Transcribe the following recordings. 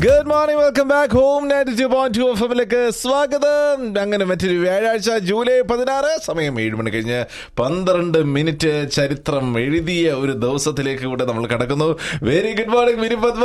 Good morning welcome back home ninety two point two F എമ്മിലേക്ക് സ്വാഗതം അങ്ങനെ മറ്റൊരു വ്യാഴാഴ്ച ജൂലൈ പതിനാറ് സമയം ഏഴ് മണി കഴിഞ്ഞ് പന്ത്രണ്ട് മിനിറ്റ് ചരിത്രം എഴുതിയ ഒരു ദിവസത്തിലേക്ക് കൂടെ നമ്മൾ കടക്കുന്നു വെരി ഗുഡ് മോർണിംഗ് വിരി Padma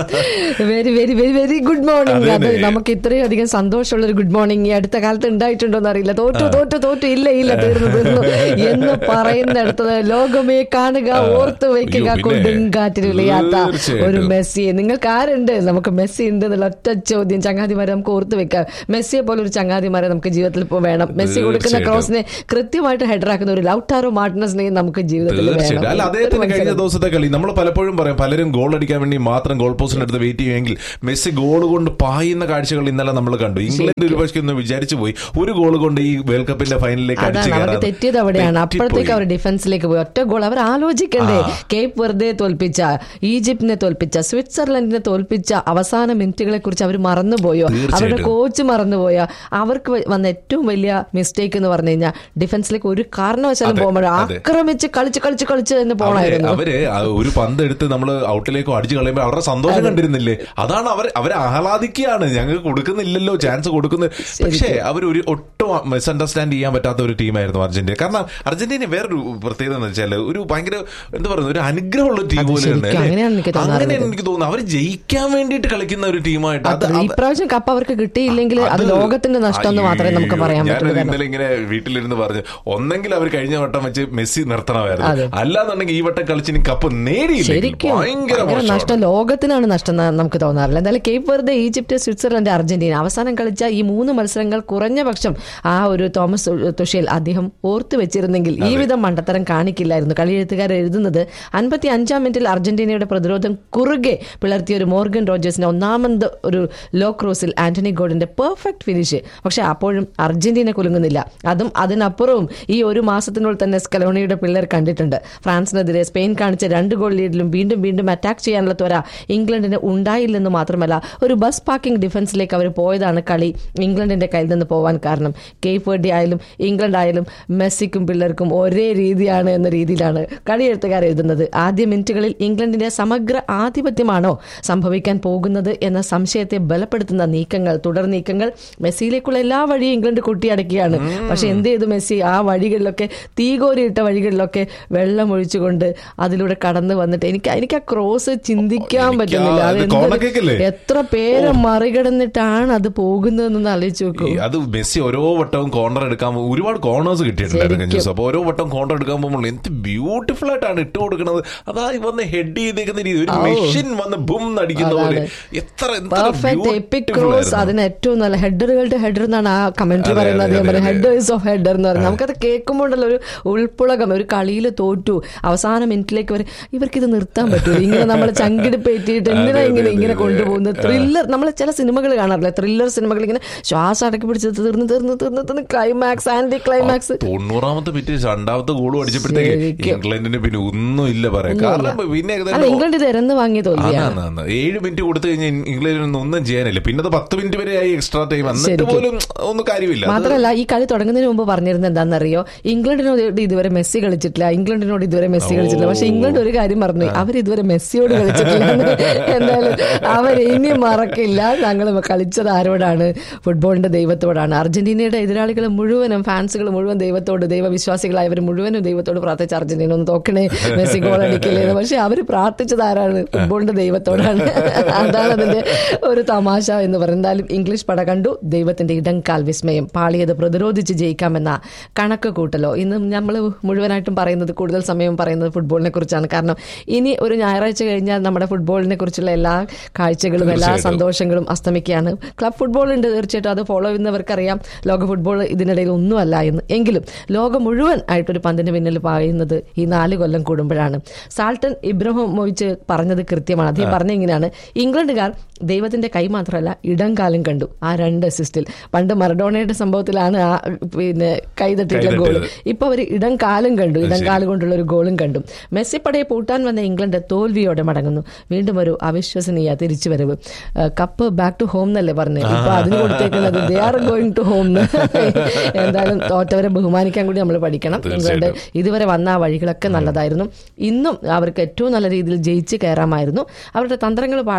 very very very very good morning അത് അതന്നെ. നമുക്ക് ഇത്രയും അധികം സന്തോഷമുള്ള ഒരു ഗുഡ് മോർണിംഗ് ഈ അടുത്ത കാലത്ത് ഉണ്ടായിട്ടുണ്ടോ എന്ന് അറിയില്ല തോറ്റു തോറ്റു തോറ്റു ഇല്ല ഇല്ല തീർന്നു തീർന്നു എന്ന് പറയുന്നിടത്തത് ലോകമേ കാണുക ഓർത്തു വെക്കുക അയ്യോ, പിന്നെ. കൊടുങ്കാറ്റിൽ വിളിയാത്ത തീർച്ചയായിട്ടും. ഒരു മെസ്സി നിങ്ങൾക്ക് ആരുണ്ട് നമുക്ക് മെസ്സി ഉണ്ട് എന്നുള്ള ഒറ്റ ചോദ്യം ചങ്ങാതിമാരെ നമുക്ക് ഓർത്ത് വെക്കാം മെസ്സിയെ പോലെ ഒരു ചങ്ങാതിമാരെ നമുക്ക് ജീവിതത്തിൽ ഇപ്പോൾ വേണം മെസ്സി കൊടുക്കുന്ന തീർച്ചയായിട്ടും. ക്രോസിനെ കൃത്യമായിട്ട് ഹെഡർ ആക്കുന്ന ഒരു ലൗട്ടാറോ മാർട്ടിനസിനെയും നമുക്ക് ജീവിതത്തിൽ തീർച്ചയായിട്ടും അല്ല വേണം അദ്ദേഹത്തിന് കഴിഞ്ഞ മനസ്സിലാവും. ദിവസത്തെ കളി നമ്മൾ പലപ്പോഴും പറയും പലരും ഗോൾ അടിക്കാൻ വേണ്ടി മാത്രം ഗോൾ പോസ്റ്റിന്റെ അടുത്ത് വെയിറ്റ് ചെയ്യുമെങ്കിൽ മെസ്സി ഗോൾ കൊണ്ട് പായുന്ന കാഴ്ചകൾ ഇന്നലെ നമ്മൾ കണ്ടു ഇംഗ്ലണ്ട് ഒരു പക്ഷേ ഒന്ന് വിചാരിച്ചു പോയി ഒരു ഗോൾ കൊണ്ട് ഈ വേൾഡ് കപ്പിന്റെ ഫൈനലിലേക്ക് അടിച്ചു അതാണ് അവർക്ക് കയറാൻ തെറ്റിയത് അവിടെയാണ് അപ്പോഴത്തേക്ക് തെറ്റിപ്പോയി. അവർ ഡിഫൻസിലേക്ക് പോയി ഒറ്റ ഗോൾ അവർ ആലോചിക്കണ്ടേ കേപ്പ് വെറുതെ തോൽപ്പിച്ച ഈജിപ്തിനെ തോൽപ്പിച്ച സ്വിറ്റ്സർലൻഡിനെ തോൽപ്പിച്ച അവസാന മിനിറ്റുകളെ കുറിച്ച് അവർ മറന്നുപോയോ അവരുടെ തീർച്ചയായിട്ടും. കോച്ച് മറന്നുപോയോ അവർക്ക് വ- വന്ന ഏറ്റവും വലിയ മിസ്റ്റേക്ക് എന്ന് പറഞ്ഞു കഴിഞ്ഞാൽ ഡിഫൻസിലേക്ക് ഒരു കാരണവശാലും അതെ, പോകുമ്പോൾ അതെ. ആക്രമിച്ച് കളിച്ച് കളിച്ച് കളിച്ച് തന്നെ അവര് പോകണമായിരുന്നു അവര് ആ ഒരു പന്ത് എടുത്ത് നമ്മൾ ഔട്ടിലേക്കോ അടിച്ചു കളയുമ്പോൾ അവരുടെ സന്തോഷം കണ്ടിരുന്നില്ലേ അതാണ് അവർ അവരെ ആഹ്ലാദിക്കുകയാണ് ഞങ്ങൾക്ക് കൊടുക്കുന്നില്ലല്ലോ ചാൻസ് കൊടുക്കുന്നത് പക്ഷേ അവർ ഒരു ഒട്ടും മിസ്അണ്ടർസ്റ്റാൻഡ് ചെയ്യാൻ പറ്റാത്ത ഒരു ടീമായിരുന്നു അർജന്റീന കാരണം അർജന്റീന വേറൊരു പ്രത്യേകത എന്ന് വെച്ചാൽ ഒരു ഭയങ്കര എന്താ പറയുക ഒരു അനുഗ്രഹമുള്ള ടീം അത് പോലെയാണ് ശരിക്കും അല്ലേ? അങ്ങനെയാണ് എനിക്ക് തോന്നാറുള്ളത്. അങ്ങനെ എനിക്ക് തോന്നുന്നു അവർ ജയിക്കാൻ വേണ്ടിയിട്ട് കളിക്കുന്ന ഒരു ടീമായിട്ട് അത് ഈ പ്രാവശ്യം കപ്പ് അവർക്ക് കിട്ടിയില്ലെങ്കിൽ അത് ലോകത്തിന്റെ നഷ്ടം എന്ന് മാത്രമേ നമുക്ക് പറയാൻ ഞാൻ പറ്റുള്ളൂ കാരണം ഇന്നലെ ഇങ്ങനെ വീട്ടിലിരുന്ന് പറഞ്ഞു ഒന്നെങ്കിൽ അവർ കഴിഞ്ഞ വട്ടം വെച്ച് മെസ്സി നിർത്തണമായിരുന്നു അതെ. അല്ലാന്നുണ്ടെങ്കിൽ ഈ വട്ടം കളിച്ചിന് കപ്പ് നേടിയില്ല ശരിക്കും ഭയങ്കര ഭയങ്കര മോശമാണ്. നഷ്ടം ലോകത്തിനാണ് നഷ്ടം എന്ന് നമുക്ക് തോന്നാറില്ല എന്തായാലും കേപ്പ് വെറുതെ ഈജിപ്ത് സ്വിറ്റ്സർലൻഡ് അർജന്റീന അവസാനം കളിച്ച ഈ മൂന്ന് മത്സരങ്ങൾ കുറഞ്ഞ പക്ഷം ആ ഒരു തോമസ് തുഷേൽ അദ്ദേഹം ഓർത്തു വെച്ചിരുന്നെങ്കിൽ ഈ വിധം മണ്ടത്തരം കാണിക്കില്ലായിരുന്നു കളിയെഴുത്തുകാർ എഴുതുന്നത് അൻപത്തി അഞ്ചാം മിനിറ്റിൽ അർജന്റീനയുടെ പ്രതിരോധം കുറുകെ പിളർത്തിയ ഒരു മോർഗൻ റോജേഴ്സിന്റെ ഒന്നാമത് ഒരു ലോ ക്രോസിൽ ആന്റണി ഗോഡിന്റെ പെർഫെക്റ്റ് ഫിനിഷ് പക്ഷെ അപ്പോഴും അർജന്റീന കുലുങ്ങുന്നില്ല അതും അതിനപ്പുറവും ഈ ഒരു മാസത്തിനുള്ളിൽ തന്നെ സ്കലോണിയുടെ പിള്ളേർ കണ്ടിട്ടുണ്ട് ഫ്രാൻസിനെതിരെ സ്പെയിൻ കാണിച്ച രണ്ട് ഗോൾ ലീഡിലും വീണ്ടും വീണ്ടും അറ്റാക്ക് ചെയ്യാനുള്ള ത്വര ഇംഗ്ലണ്ടിന് ഉണ്ടായില്ലെന്ന് മാത്രമല്ല ഒരു ബസ് പാർക്കിംഗ് ഡിഫൻസിലേക്ക് അവർ പോയതാണ് കളി ഇംഗ്ലണ്ടിന്റെ കയ്യിൽ നിന്ന് പോവാൻ കാരണം കേപ്പ് വെർഡി ആയാലും ഇംഗ്ലണ്ട് ആയാലും മെസ്സിക്കും പിള്ളേർക്കും ഒരേ രീതിയാണ് എന്ന രീതിയിലാണ് കളിയെഴുത്തുകാർ എഴുതുന്നത് ആദ്യ മിനിറ്റുകളിൽ ഇംഗ്ലണ്ടിന്റെ സമഗ്ര ആധിപത്യമാണോ സംഭവിക്കാൻ പോകുന്നത് എന്ന സംശയത്തെ ബലപ്പെടുത്തുന്ന നീക്കങ്ങൾ തുടർ നീക്കങ്ങൾ മെസ്സിയിലേക്കുള്ള എല്ലാ വഴിയും ഇംഗ്ലണ്ട് കൊട്ടിയടക്കുകയാണ് പക്ഷെ എന്ത് ചെയ്തു മെസ്സി ആ വഴികളിലൊക്കെ തീകോരിയിട്ട വഴികളിലൊക്കെ വെള്ളം ഒഴിച്ചുകൊണ്ട് അതിലൂടെ കടന്നു വന്നിട്ട് എനിക്ക് എനിക്ക് ആ ക്രോസ് ചിന്തിക്കാൻ എനിക്ക് പറ്റുന്നില്ല ആ- അത് ഇത് എന്തൊരു- corner kick അല്ലേ? എത്ര പേരെ മറികടന്നിട്ടാണ് അത് പോകുന്നതെന്ന് ആലോചിച്ച് നോക്കൂ ഈ അത് മെസ്സി ഓരോ വട്ടവും കോർണർ എടുക്കാൻ പോ- ഒരുപാട് കോർണേഴ്സ് കിട്ടിയിട്ടുണ്ടായിരുന്നു കഴിഞ്ഞ ദിവസം അപ്പൊ ഓരോ വട്ടം കോർണർ എടുക്കാൻ പോകുമ്പോൾ എന്ത് ബ്യൂട്ടിഫുൾ ആയിട്ടാണ് ഇട്ട് കൊടുക്കുന്നത് അതാ ഈ വന്ന് ഹെഡ് ചെയ്തേക്കുന്ന രീതി ഒരു മെഷീൻ വന്ന് ബും നടിക്കുന്ന പോലെ എത്ര എത്ര പെർഫെക്റ്റ് എപ്പിക് beautiful ക്രോസ് ആയിരുന്നു. അതിന് ഏറ്റവും നല്ല ഹെഡറുകളുടെ ഹെഡർ എന്നാണ് ആ കമന്ററി അതെ, പറയുന്നത് അതെ, അദ്ദേഹം അതെ, പറയും അതെ. ഹെഡേഴ്സ് ഓഫ് ഹെഡർ എന്ന് പറയുന്നത് നമുക്കത് കേൾക്കുമ്പോഴല്ലോ ഒരു ഉൾപ്പുളകം ഒരു കളിയിൽ തോറ്റു അവസാന മിനിറ്റിലേക്ക് വരെ ഇവർക്ക് ഇത് നിർത്താൻ പറ്റൂല ഇങ്ങനെ നമ്മൾ ചങ്കിടിപ്പേറ്റിയിട്ട് എന്തിനാ അതെ, ഇങ്ങനെ അതെ, ഇങ്ങനെ അതെ. കൊണ്ടുപോകുന്നത് ത്രില്ലർ നമ്മൾ ചില സിനിമകൾ കാണാറില്ല ത്രില്ലർ സിനിമകൾ ഇങ്ങനെ ശ്വാസം അടക്കി പിടിച്ച് തീർന്ന് തീർന്ന് തീർന്ന് തീർന്ന് ക്ലൈമാക്സ് ആന്റി ക്ലൈമാക്സ് തൊണ്ണൂറാമത്തെ മിനിറ്റ് രണ്ടാമത്തെ ഗോൾ അടിച്ചപ്പോഴത്തേക്ക് ശരിക്കും. ഇംഗ്ലണ്ടിന് പിന്നെ ഒന്നും ഇല്ല പറയാം കാരണം പിന്നെ അല്ല ഏകദേശം ഇംഗ്ലണ്ട് ഇത് ഇറന്ന് വാങ്ങിയ തോൽവിയാണ് അതാണ്, അതാണ്. ഏഴ് മിനിറ്റ് കൊടുത്തു കഴിഞ്ഞാൽ ഇംഗ്ലണ്ടിനൊന്നും ഒന്നും ചെയ്യാനില്ല പിന്നെ അത് പത്ത് മിനിറ്റ് വരെ ആയി എക്സ്ട്രാ ടൈം എന്നിട്ട് ശരിക്കും. പോലും ഒന്നും കാര്യമില്ല അത് മാത്രമല്ല ഈ കളി തുടങ്ങുന്നതിന് മുമ്പ് പറഞ്ഞിരുന്നത് എന്താണെന്നറിയോ ഇംഗ്ലണ്ടിനോട് ഇതുവരെ മെസ്സി കളിച്ചിട്ടില്ല ഇംഗ്ലണ്ടിനോട് ഇതുവരെ മെസ്സി കളിച്ചിട്ടില്ല പക്ഷെ ഇംഗ്ലണ്ട് ഒരു കാര്യം പറഞ്ഞു അവർ ഇതുവരെ മെസ്സിയോട് കളിച്ചിട്ടില്ല എന്ന്. എന്തായാലും അവർ ഇനി മറക്കില്ല ഞങ്ങൾ കളിച്ചത് ആരോടാണ് ഫുട്ബോളിന്റെ ദൈവത്തോടാണ് അർജന്റീനയുടെ എതിരാളികൾ മുഴുവനും ഫാൻസുകൾ മുഴുവൻ ദൈവത്തോട് ദൈവവിശ്വാസികളായവർ മുഴുവനും ദൈവത്തോട് പ്രാർത്ഥിച്ച അർജന്റീന ഒന്ന് തോക്കണേ മെസ്സി ഗോൾ അടിക്കില്ലേ എന്ന്. പക്ഷെ അവർ പ്രാർത്ഥിച്ചത് ആരാണ് ഫുട്ബോളിന്റെ ദൈവത്തോടാണ് അതാണ് അതിന്റെ ഒരു തമാശ എന്ന് പറയുന്നത് എന്തായാലും ഇംഗ്ലീഷ് പട കണ്ടു ദൈവത്തിന്റെ ഇടംകാൽ വിസ്മയം പാളിയത് പ്രതിരോധിച്ച് ജയിക്കാമെന്ന കണക്ക് കൂട്ടലോ ഇന്ന് നമ്മൾ മുഴുവനായിട്ടും പറയുന്നത് കൂടുതൽ സമയം പറയുന്നത് ഫുട്ബോളിനെ കുറിച്ചാണ് കാരണം ഇനി ഒരു ഞായറാഴ്ച കഴിഞ്ഞാൽ നമ്മുടെ ഫുട്ബോളിനെ കുറിച്ചുള്ള എല്ലാ കാഴ്ചകളും എല്ലാ തീർച്ചയായിട്ടും. സന്തോഷങ്ങളും അസ്തമിക്കുകയാണ് ക്ലബ് ഫുട്ബോൾ ഉണ്ട് തീർച്ചയായിട്ടും അത് ഫോളോ ചെയ്യുന്നവർക്കറിയാം ലോക ഫുട്ബോൾ ഇതിനിടയിൽ ഒന്നുമല്ല എന്ന് എങ്കിലും ലോകം മുഴുവൻ ആയിട്ടൊരു പന്തിന് പിന്നിൽ പായുന്നത് ഈ നാല് കൊല്ലം കൂടുമ്പോഴാണ് സാൾട്ടൻ ഇബ്രഹിമോവിച്ച് പറഞ്ഞത് കൃത്യമാണ് അദ്ദേഹം പറഞ്ഞ ഇങ്ങനെയാണ് ഇംഗ്ലണ്ടുകാർ ദൈവത്തിന്റെ കൈ മാത്രമല്ല ഇടം കാലം കണ്ടു ആ രണ്ട് അസിസ്റ്റിൽ പണ്ട് മറഡോണയുടെ സംഭവത്തിലാണ് ആ പിന്നെ കൈതട്ടിയിട്ടുള്ള ഗോൾ കൈതട്ടിയത്. ഇപ്പൊ അവർ ഇടം കാലം കണ്ടു ഇടം കാലം കൊണ്ടുള്ള ഒരു ഗോളും കണ്ടു മെസ്സി പടയെ പൂട്ടാൻ വന്ന ഇംഗ്ലണ്ട് തോൽവിയോടെ മടങ്ങുന്നു വീണ്ടും ഒരു അവിശ്വസനീയ തിരിച്ചുവരവ് ഏഹ് കപ്പ് ബാക്ക് ടു ഹോം എന്നല്ലേ പറഞ്ഞത് ഇപ്പൊ അതിന് കൊടുത്തേക്കുന്നത് they are going to home എന്തായാലും തോറ്റവരെ ബഹുമാനിക്കാൻ കൂടി നമ്മൾ പഠിക്കണം ഇംഗ്ലണ്ട് ഇതുവരെ വന്ന ആ വഴികളൊക്കെ നല്ലതായിരുന്നു ഇന്നും അവർക്ക് ഏറ്റവും നല്ല രീതിയിൽ ജയിച്ച് കയറാമായിരുന്നു അവരുടെ തന്ത്രങ്ങൾ പാളിയതെന്ന് വെച്ചാൽ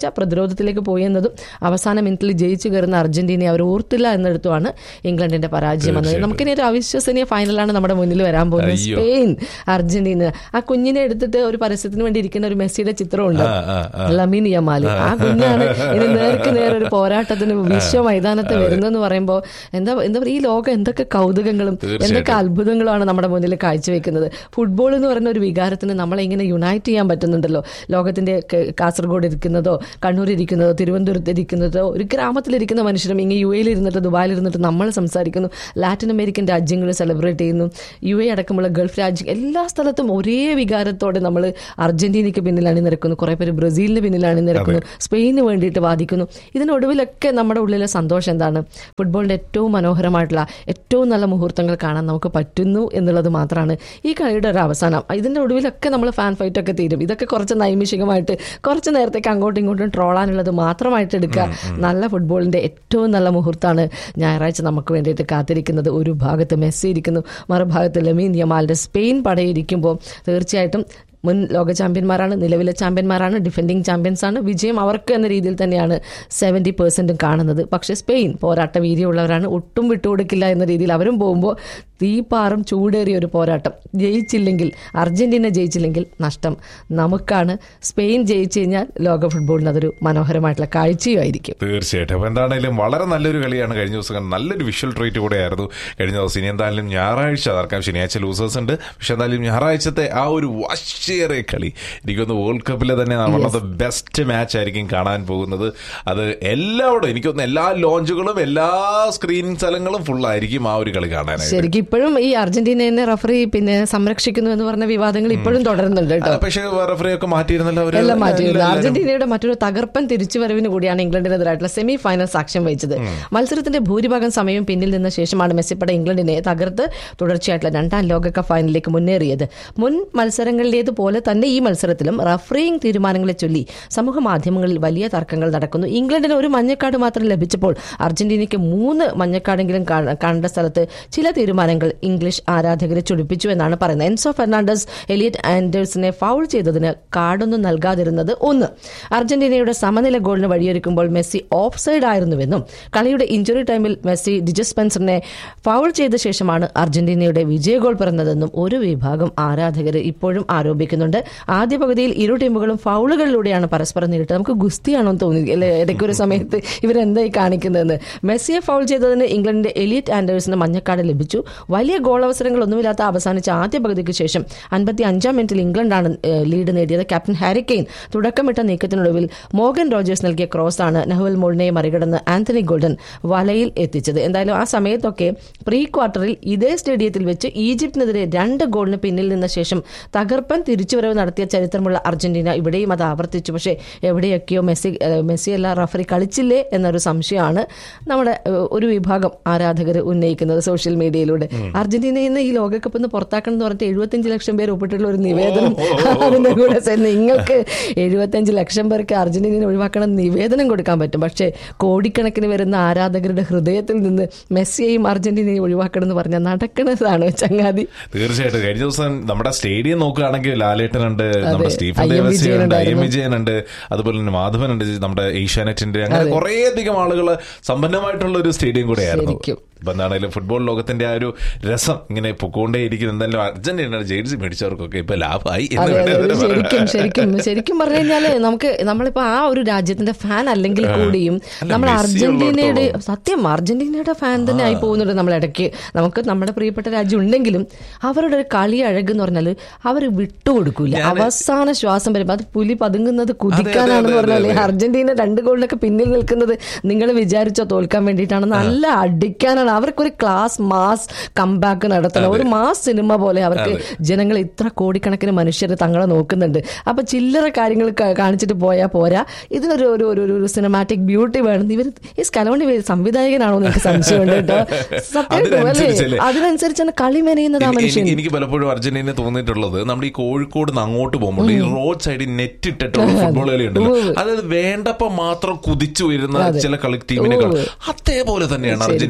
വെച്ചാൽ പ്രതിരോധത്തിലേക്ക് പോയി എന്നതും അവസാന മിനിറ്റിൽ ജയിച്ചു കയറുന്ന അർജന്റീനയെ അവർ ഓർത്തില്ല എന്നിടത്തുമാണ് ഇംഗ്ലണ്ടിന്റെ പരാജയം വന്നത് നമുക്കിനി ഒരു അവിശ്വസനീയ ഫൈനലാണ് നമ്മുടെ മുന്നിൽ വരാൻ പോകുന്നത് അയ്യോ. സ്പെയിൻ അർജന്റീന ആ കുഞ്ഞിനെ എടുത്തിട്ട് ഒരു പരസ്യത്തിന് വേണ്ടി ഇരിക്കുന്ന ഒരു മെസ്സിയുടെ ചിത്രമുണ്ട് ആ, ആ, ആ. ലമീൻ യമാല് ആ കുഞ്ഞാണ് ഇനി നേർക്ക് നേരെ ഒരു പോരാട്ടത്തിന് വിശ്വ മൈതാനത്ത് വരുന്നെന്ന് പറയുമ്പോൾ എന്താ എന്താ പറയുക ഈ ലോകം എന്തൊക്കെ കൗതുകങ്ങളും എന്തൊക്കെ അത്ഭുതങ്ങളുമാണ് നമ്മുടെ മുന്നിൽ കാഴ്ചവെക്കുന്നത് ഫുട്ബോൾ എന്ന് പറയുന്ന ഒരു വികാരത്തിന് നമ്മളെ ഇങ്ങനെ യുണൈറ്റ് ചെയ്യാൻ പറ്റുന്നുണ്ടല്ലോ ലോകത്തിന്റെ ക- കാസർഗോഡ് ഇരിക്കുന്നതോ കണ്ണൂർ ഇരിക്കുന്നതോ തിരുവനന്തപുരത്ത് ഇരിക്കുന്നതോ ഒരു ഗ്രാമത്തിലിരിക്കുന്ന മനുഷ്യരും ഇങ്ങനെ യു എയിൽ ഇരുന്നിട്ട് ദുബായിൽ ഇരുന്നിട്ട് നമ്മൾ സംസാരിക്കുന്നു ലാറ്റിൻ അമേരിക്കൻ രാജ്യങ്ങൾ സെലിബ്രേറ്റ് ചെയ്യുന്നു യു എ അടക്കമുള്ള ഗൾഫ് രാജ്യം എല്ലാ സ്ഥലത്തും ഒരേ വികാരത്തോടെ നമ്മൾ അർജന്റീനയ്ക്ക് പിന്നിൽ അണിനിരക്കുന്നു കുറെ പേര് ബ്രസീലിന് പിന്നിൽ അണിനിരക്കുന്നു സ്പെയിനിന് വേണ്ടിയിട്ട് വാദിക്കുന്നു ഇതിനൊടുവിലൊക്കെ നമ്മുടെ ഉള്ളിലെ സന്തോഷം എന്താണ് ഫുട്ബോളിന്റെ ഏറ്റവും മനോഹരമായിട്ടുള്ള ഏറ്റവും നല്ല മുഹൂർത്തങ്ങൾ കാണാൻ നമുക്ക് പറ്റുന്നു എന്നുള്ളത് മാത്രമാണ് ഈ കളിയുടെ ഒരു അവസാനം ഇതിന്റെ ഒടുവിലൊക്കെ നമ്മൾ ഫാൻ ഫൈറ്റ് ഒക്കെ തീരും ഇതൊക്കെ കുറച്ച് നൈമിഷികമായിട്ട് കുറച്ച് നേരത്തേക്ക് അങ്ങോട്ടും ഇങ്ങോട്ടും ട്രോളാനുള്ളത് മാത്രമായിട്ട് എടുക്കുക നല്ല ഫുട്ബോളിന്റെ ഏറ്റവും നല്ല മുഹൂർത്തമാണ് ഞായറാഴ്ച നമുക്ക് വേണ്ടിയിട്ട് കാത്തിരിക്കുന്നത് ഒരു ഭാഗത്ത് മെസ്സി ഇരിക്കുന്നു മറുഭാഗത്ത് ലെമീൻ യമാലിന്റെ സ്പെയിൻ പടയിരിക്കുമ്പോൾ തീർച്ചയായിട്ടും മുൻ ലോക ചാമ്പ്യന്മാരാണ് നിലവിലെ ചാമ്പ്യന്മാരാണ് ഡിഫെൻഡിങ് ചാമ്പ്യൻസ് ആണ് വിജയം അവർക്ക് എന്ന രീതിയിൽ തന്നെയാണ് സെവൻറ്റി പെർസെൻറ്റും കാണുന്നത് പക്ഷേ സ്പെയിൻ പോരാട്ട വീര്യമുള്ളവരാണ് ഒട്ടും വിട്ടുകൊടുക്കില്ല എന്ന രീതിയിൽ അവരും പോകുമ്പോൾ തീപ്പാറും ചൂടേറിയ ഒരു പോരാട്ടം ജയിച്ചില്ലെങ്കിൽ അർജന്റീന ജയിച്ചില്ലെങ്കിൽ നഷ്ടം നമുക്കാണ് സ്പെയിൻ ജയിച്ചു കഴിഞ്ഞാൽ ലോക ഫുട്ബോളിന് അതൊരു മനോഹരമായിട്ടുള്ള കാഴ്ചയുമായിരിക്കും തീർച്ചയായിട്ടും അപ്പൊ എന്താണെങ്കിലും വളരെ നല്ലൊരു കളിയാണ് കഴിഞ്ഞ ദിവസം കണ്ടത്. നല്ലൊരു വിഷ്വൽ ട്രീറ്റ് കൂടെ ആയിരുന്നു കഴിഞ്ഞ ദിവസം ഇനി എന്തായാലും ഞായറാഴ്ച അതാർക്കാം ശനിയാഴ്ച ലൂസേഴ്സ് ഉണ്ട് പക്ഷെ എന്തായാലും ഞായറാഴ്ചത്തെ ആ ഒരു വാശിയേറിയ കളി എനിക്കൊന്ന് വേൾഡ് കപ്പിലെ തന്നെ one of the best match ആയിരിക്കും കാണാൻ പോകുന്നത് അത് എല്ലാവരും എനിക്കൊന്ന് എല്ലാ ലോഞ്ചുകളും എല്ലാ സ്ക്രീനിങ് സ്ഥലങ്ങളും ഫുൾ ആയിരിക്കും ആ ഒരു കളി കാണാനായിട്ട് ശരിക്കും ഇപ്പോഴും ഈ അർജന്റീനയെ റഫറി പിന്നെ സംരക്ഷിക്കുന്നു എന്ന് പറഞ്ഞ വിവാദങ്ങൾ ഇപ്പോഴും തുടരുന്നുണ്ട് കേട്ടോ ആ, പക്ഷേ റെഫറി ഒക്കെ മാറ്റിയിരുന്നല്ലോ അവര് എല്ലാം മാറ്റിയിരുന്നു എല്ലാവരും- അർജന്റീനയുടെ മറ്റൊരു തകർപ്പൻ തിരിച്ചുവരവിന് കൂടിയാണ് ഇംഗ്ലണ്ടിനെതിരായിട്ടുള്ള സെമി ഫൈനൽ സാക്ഷ്യം വഹിച്ചത് മത്സരത്തിന്റെ ഭൂരിഭാഗം സമയം പിന്നിൽ നിന്ന ശേഷമാണ് മെസ്സിപ്പട ഇംഗ്ലണ്ടിനെ തകർത്ത് തുടർച്ചയായിട്ടുള്ള രണ്ടാം ലോകകപ്പ് ഫൈനലിലേക്ക് മുന്നേറിയത് മുൻ മത്സരങ്ങളിലേതുപോലെ തന്നെ ഈ മത്സരത്തിലും റഫറിംഗ് തീരുമാനങ്ങളെ ചൊല്ലി സമൂഹ മാധ്യമങ്ങളിൽ വലിയ തർക്കങ്ങൾ നടക്കുന്നു ഇംഗ്ലണ്ടിന് ഒരു മഞ്ഞക്കാട് മാത്രം ലഭിച്ചപ്പോൾ അർജന്റീനയ്ക്ക് മൂന്ന് മഞ്ഞക്കാടെങ്കിലും കാ- കണ്ട സ്ഥലത്ത് ചില തീരുമാനങ്ങൾ ഇംഗ്ലീഷ് ആരാധകരെ ചൊടിപ്പിച്ചു എന്നാണ് പറയുന്നത് എൻസോ ഫെർണാണ്ടസ് എലിയറ്റ് ആൻഡേഴ്സിനെ ഫൗൾ ചെയ്തതിന് കാർഡൊന്നും നൽകാതിരുന്നത് ഒന്ന് അർജന്റീനയുടെ സമനില ഗോളിന് വഴിയൊരുക്കുമ്പോൾ മെസ്സി ഓഫ് സൈഡ് ആയിരുന്നുവെന്നും കളിയുടെ ഇഞ്ചുറി ടൈമിൽ മെസ്സി ഡിജസ്പെൻസറിനെ ഫൗൾ ചെയ്ത ശേഷമാണ് അർജന്റീനയുടെ വിജയ ഗോൾ പിറന്നതെന്നും ഒരു വിഭാഗം ആരാധകർ ഇപ്പോഴും ആരോപിക്കുന്നുണ്ട് ആദ്യ പകുതിയിൽ ഇരു ടീമുകളും ഫൗളുകളിലൂടെയാണ് പരസ്പരം നേരിട്ടത് നമുക്ക് ഗുസ്തിയാണോ എന്ന് തോന്നി അല്ലെ ഇടയ്ക്ക് ഒരു സമയത്ത് ഇവരെന്തായി കാണിക്കുന്നതെന്ന് മെസ്സിയെ ഫൗൾ ചെയ്തതിന് ഇംഗ്ലണ്ടിന്റെ എലിയറ്റ് ആൻഡേഴ്സിന് മഞ്ഞക്കാട് ലഭിച്ചു വലിയ ഗോൾ അവസരങ്ങളൊന്നുമില്ലാത്ത അവസാനിച്ച ആദ്യ പകുതിക്ക് ശേഷം അൻപത്തി അഞ്ചാം മിനിറ്റിൽ ഇംഗ്ലണ്ടാണ് ഏഹ്, ലീഡ് നേടിയത് ക്യാപ്റ്റൻ ഹാരി കെയ്ൻ തുടക്കമിട്ട നീക്കത്തിനൊടുവിൽ മോഗൻ റോജേഴ്സ് നൽകിയ ക്രോസാണ് നെഹുൽ മോളിനെ മറികടന്ന് ആന്റണി ഗോൾഡൻ വലയിൽ എത്തിച്ചത് എന്തായാലും ആ സമയത്തൊക്കെ പ്രീ ക്വാർട്ടറിൽ ഇതേ സ്റ്റേഡിയത്തിൽ വെച്ച് ഈജിപ്തിനെതിരെ രണ്ട് ഗോളിന് പിന്നിൽ നിന്ന ശേഷം തകർപ്പൻ തിരിച്ചുവരവ് നടത്തിയ ചരിത്രമുള്ള അർജന്റീന ഇവിടെയും അത് ആവർത്തിച്ചു പക്ഷേ എവിടെയൊക്കെയോ മെസ്സി ഏഹ്, മെസ്സിയല്ല റഫറി കളിച്ചില്ലേ എന്നൊരു സംശയമാണ് നമ്മുടെ ഏഹ്, ഒരു വിഭാഗം ആരാധകർ ഉന്നയിക്കുന്നത് സോഷ്യൽ മീഡിയയിലൂടെ അർജന്റീനയിൽ നിന്ന് ഈ ലോകകപ്പ് നിന്ന് പുറത്താക്കണം എന്ന് പറഞ്ഞിട്ട് എഴുപത്തഞ്ച് ലക്ഷം പേര് ഒപ്പിട്ടുള്ള ഒരു നിവേദനം അതിന്റെ കൂടെ സെ- നിങ്ങൾക്ക് എഴുപത്തഞ്ച് ലക്ഷം പേർക്ക് അർജന്റീനയെ ഒഴിവാക്കണം എന്ന് നിവേദനം കൊടുക്കാൻ പറ്റും പക്ഷേ കോടിക്കണക്കിന് വരുന്ന ആരാധകരുടെ ഹൃദയത്തിൽ നിന്ന് മെസ്സിയെയും അർജന്റീനയെയും ഒഴിവാക്കണം എന്ന് പറഞ്ഞാൽ നടക്കുന്നതാണ് ചങ്ങാതി തീർച്ചയായിട്ടും കഴിഞ്ഞ ദിവസം നമ്മുടെ സ്റ്റേഡിയം നോക്കുകയാണെങ്കിൽ ലാലേട്ടനുണ്ട് നമ്മുടെ സ്റ്റീഫൻ ഐ എം ദേവസ്യ വിജയൻ ഉണ്ട് ഐ എം ഉണ്ടായിരുന്നു. വിജയനുണ്ട് അതുപോലെ തന്നെ മാധവനുണ്ട് നമ്മുടെ ഏഷ്യാനെറ്റിന്റെ അങ്ങനെ കുറേ അധികം ആളുകൾ സമ്പന്നമായിട്ടുള്ള ഒരു സ്റ്റേഡിയം കൂടെയായിരുന്നു ശരിക്കും. ഇപ്പൊ എന്താണെങ്കിലും ഫുട്ബോൾ ലോകത്തിന്റെ ആ ഒരു രസം ഇങ്ങനെ പൊക്കോണ്ടേയിരിക്കും എന്തായാലും അർജന്റീനയുടെ ജേഴ്സി മേടിച്ചവർക്കൊക്കെ ഇപ്പൊ ലാഭമായി എന്ന് അതെ അതെ വേണ്ടേ ഒരു അവര് ശരിക്കും പറയാൻ. ശരിക്കും ശരിക്കും പറഞ്ഞു കഴിഞ്ഞാല് നമുക്ക് നമ്മളിപ്പോ ആ ഒരു രാജ്യത്തിന്റെ ഫാൻ അല്ലെങ്കിൽ കൂടിയും അല്ല, നമ്മൾ മെസ്സി അർജന്റീനയുടെ ഉള്ളിടത്തോളം. സത്യം അർജന്റീനയുടെ ഫാൻ തന്നെ ആയി പോകുന്നുണ്ട് നമ്മൾ ഇടയ്ക്ക് നമുക്ക് നമ്മുടെ പ്രിയപ്പെട്ട രാജ്യം ഉണ്ടെങ്കിലും അവരുടെ ഒരു കളി അഴക് എന്ന് പറഞ്ഞാൽ അവർ വിട്ടുകൊടുക്കൂല ഞാന് അവസാന ശ്വാസം വരുമ്പോൾ അത് പുലി പതുങ്ങുന്നത് കുതിക്കാനാണെന്ന് അതെ, പറഞ്ഞാൽ അതെ. അർജന്റീന രണ്ട് ഗോളിനൊക്കെ പിന്നിൽ നിൽക്കുന്നത് നിങ്ങൾ വിചാരിച്ചോ തോൽക്കാൻ വേണ്ടിയിട്ടാണ് നല്ല അടിക്കാനാണ് അവർക്കൊരു ക്ലാസ് മാസ് കംബാക്ക് നടത്തണം ഒരു മാസ് സിനിമ പോലെ അവർക്ക് ജനങ്ങൾ ഇത്ര കോടിക്കണക്കിന് മനുഷ്യർ തങ്ങളെ നോക്കുന്നുണ്ട് അപ്പൊ ചില്ലറ കാര്യങ്ങൾ ക- കാണിച്ചിട്ട് പോയാൽ പോരാ ഇതിനൊരു ഒരു ഒരു ഒരു സിനിമാറ്റിക് ബ്യൂട്ടി വേണം ഇവർ ഈ സ്കലോണി സംവിധായകനാണോ എന്ന് എനിക്ക് സംശയമുണ്ട് കേട്ടോ സത്യം അല്ലേ അതിനനുസരിച്ചല്ലേ? അതിനനുസരിച്ചാണ് കളി മെനയുന്നത് ആ എനിക്ക് മനുഷ്യൻ എനിക്ക് പലപ്പോഴും അർജന്റീന തോന്നിയിട്ടുള്ളത് നമ്മുടെ ഈ കോഴിക്കോട് നിന്ന് അങ്ങോട്ട് പോകുമ്പോൾ ഈ റോഡ് സൈഡിൽ നെറ്റ് ഇട്ടിട്ടുള്ള ഫുട്ബോൾ കളി ഉണ്ടല്ലോ അതായത് വേണ്ടപ്പോ മാത്രം കുതിച്ചു വരുന്ന ചില കളി ടീമിനെ കാണും. അതേപോലെ തന്നെയാണ് അർജന്റീന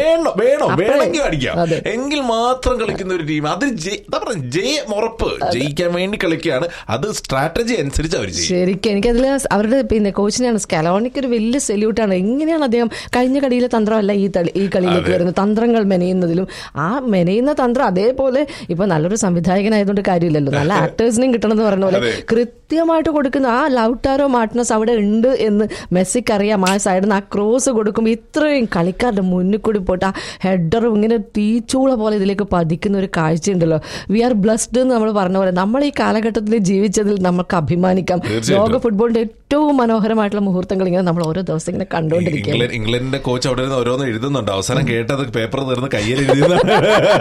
വേണം വേണം അപ്പഴേ- വേണമെങ്കിൽ അടിക്കാം അതെ. എങ്കിൽ മാത്രം കളിക്കുന്ന ഒരു ടീം അത് ജയി- എന്താ പറയുക ജയം ഉറപ്പ് ജയിക്കാൻ വേണ്ടി കളിക്കുകയാണ് അത് സ്ട്രാറ്റജി അനുസരിച്ച് അവർ ചെയ്യും ശരിക്കും എനിക്കതിൽ അവരുടെ പിന്നെ കോച്ചിനാണ് സ്കലോണിക്ക് ഒരു വലിയ സല്യൂട്ടാണ് എങ്ങനെയാണ് അദ്ദേഹം കഴിഞ്ഞ കളിയിലെ തന്ത്രമല്ല ഈ തളി ഈ കളിയിലേക്ക് വരുന്നത് തന്ത്രങ്ങൾ മെനയുന്നതിലും ആ മെനയുന്ന തന്ത്രം അതേപോലെ ഇപ്പൊ നല്ലൊരു സംവിധായകനായതുകൊണ്ട് കാര്യമില്ലല്ലോ നല്ല ആക്ടേഴ്സിനെയും കിട്ടണമെന്ന് പറഞ്ഞ പോലെ അതെ. കൃത്യമായിട്ട് കൊടുക്കുന്ന ആ ലൗട്ടാരോ മാർട്ടിനസ് അവിടെ ഉണ്ട് എന്ന് മെസ്സിക്ക് അറിയാം ആ സൈഡിൽ നിന്ന് ആ ക്രോസ് കൊടുക്കുമ്പോൾ ഇത്രയും കളിക്കാരുടെ മുന്നിൽ കൂടി പോയിട്ട് ആ ഹെഡറും ഇങ്ങനെ തീച്ചൂള പോലെ ഇതിലേക്ക് പതിക്കുന്ന ഒരു കാഴ്ചയുണ്ടല്ലോ വി ആർ ബ്ലസ്ഡ് എന്ന് നമ്മൾ പറഞ്ഞ പോലെ നമ്മൾ ഈ കാലഘട്ടത്തിൽ ജീവിച്ചതിൽ നമുക്ക് അഭിമാനിക്കാം തീർച്ചയായിട്ടും. ലോക ഫുട്ബോളിന്റെ ഏറ്റവും മനോഹരമായിട്ടുള്ള മുഹൂർത്തങ്ങൾ ഇങ്ങനെ നമ്മൾ ഓരോ ദിവസം ഇങ്ങനെ കണ്ടുകൊണ്ടിരിക്കുകയാണ് ഇംഗ്ലണ്ട് ഇംഗ്ലണ്ടിന്റെ കോച്ച് അവിടെ നിന്ന് ഓരോന്ന് എഴുതുന്നുണ്ട് അവസാനം കേട്ടത് പേപ്പർ തീർന്ന് കയ്യിൽ എഴുതിയതാണ്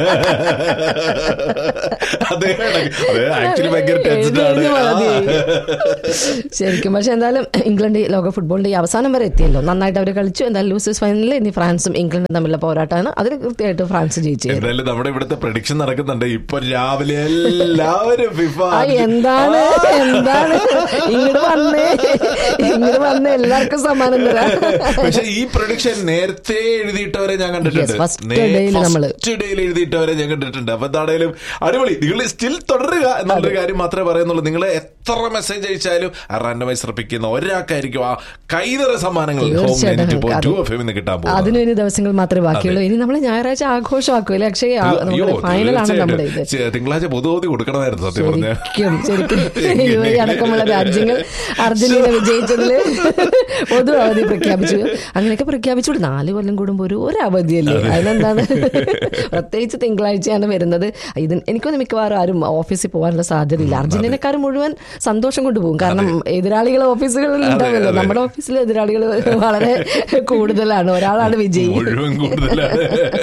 അതെ ആക്ച്വലി ഭയങ്കര ടെൻസ്ഡ് ആണ് എഴുതി മതി. ആ. ശരിക്കും പക്ഷെ എന്തായാലും ഇംഗ്ലണ്ട് ഈ ലോക ഫുട്ബോളിന്റെ ഈ അവസാനം വരെ എത്തിയല്ലോ നന്നായിട്ട് അവർ കളിച്ചു എന്തായാലും ലൂസേഴ്സ് ഫൈനലിൽ ഇനി ഫ്രാൻസും ഇംഗ്ലണ്ടും തമ്മിലുള്ള പോരാട്ടമാണ് അതിൽ കൃത്യമായിട്ട് ഫ്രാൻസ് ജയിച്ചു എന്തായാലും നമ്മുടെ ഇവിടുത്തെ പ്രഡിക്ഷൻ നടക്കുന്നുണ്ട് ഇപ്പൊ രാവിലെ എല്ലാവരും ഫിഫ ആ എന്താണ് എന്താണ് ഇങ്ങോട്ട് വന്നേ ഇങ്ങോട്ട് വന്നേ എല്ലാവർക്കും സമ്മാനം തരാം പക്ഷെ ഈ പ്രൊഡിക്ഷൻ നേരത്തെ എഴുതിയിട്ടവരെ ഞാൻ കണ്ടിട്ടുണ്ട് Yes, first day ല് നമ്മള്. ഫസ്റ്റ് ഡേയിൽ എഴുതിയിട്ടവരെ ഞാൻ കണ്ടിട്ടുണ്ട് അപ്പൊ എന്താണേലും അടിപൊളി നിങ്ങൾ സ്റ്റിൽ തുടരുക എന്നുള്ളൊരു കാര്യം മാത്രമേ പറയുന്നുള്ളൂ നിങ്ങൾ എത്ര മെസ്സേജ് അയച്ചാലും റാൻഡമൈസ് ഉറപ്പിക്കുന്ന ഒരാൾക്കായിരിക്കും ആ കൈതറ സമ്മാനങ്ങൾ ഹോം തീർച്ചയായിട്ടും ടു അത് എഫ് എന്ന് കിട്ടാൻ പോകുന്നത് അതിന് ഇനി ദിവസങ്ങൾ മാത്രമേ ബാക്കിയുള്ളൂ ഇനി നമ്മൾ ഞായറാഴ്ച ആഘോഷമാക്കുമല്ലേ അക്ഷയ അയ്യോ, നമ്മുടെ ഫൈനലാണ് നമ്മുടെ ഇത് തീർച്ചയായിട്ടും. ചെ- തിങ്കളാഴ്ച പൊതുവോതി കൊടുക്കണമായിരുന്നു സത്യം പറഞ്ഞ ശരിക്കും ശരിക്കും യു എ അടക്കമുള്ള രാജ്യങ്ങൾ അർജന്റീന വിജയിച്ചതില് പൊതു അവധി പ്രഖ്യാപിച്ചു അങ്ങനെയൊക്കെ പ്രഖ്യാപിച്ചു നാല് കൊല്ലം കൂടുമ്പോൾ ഒരു ഒരു അവധിയല്ലേ അതിനെന്താണ് പ്രത്യേകിച്ച് തിങ്കളാഴ്ചയാണ് വരുന്നത് ഇത് എനിക്കൊന്നും മിക്കവാറും ആരും ഓഫീസിൽ പോകാനുള്ള സാധ്യതയില്ല അർജന്റീനക്കാർ മുഴുവൻ സന്തോഷം കൊണ്ടുപോകും കാരണം എതിരാളികൾ ഓഫീസുകളിൽ ഉണ്ടാവില്ല അതെ. നമ്മുടെ ഓഫീസിൽ എതിരാളികൾ വളരെ കൂടുതലാണ് ഒരാളാണ് വിജയി മുഴുവൻ കൂടുതലാണ്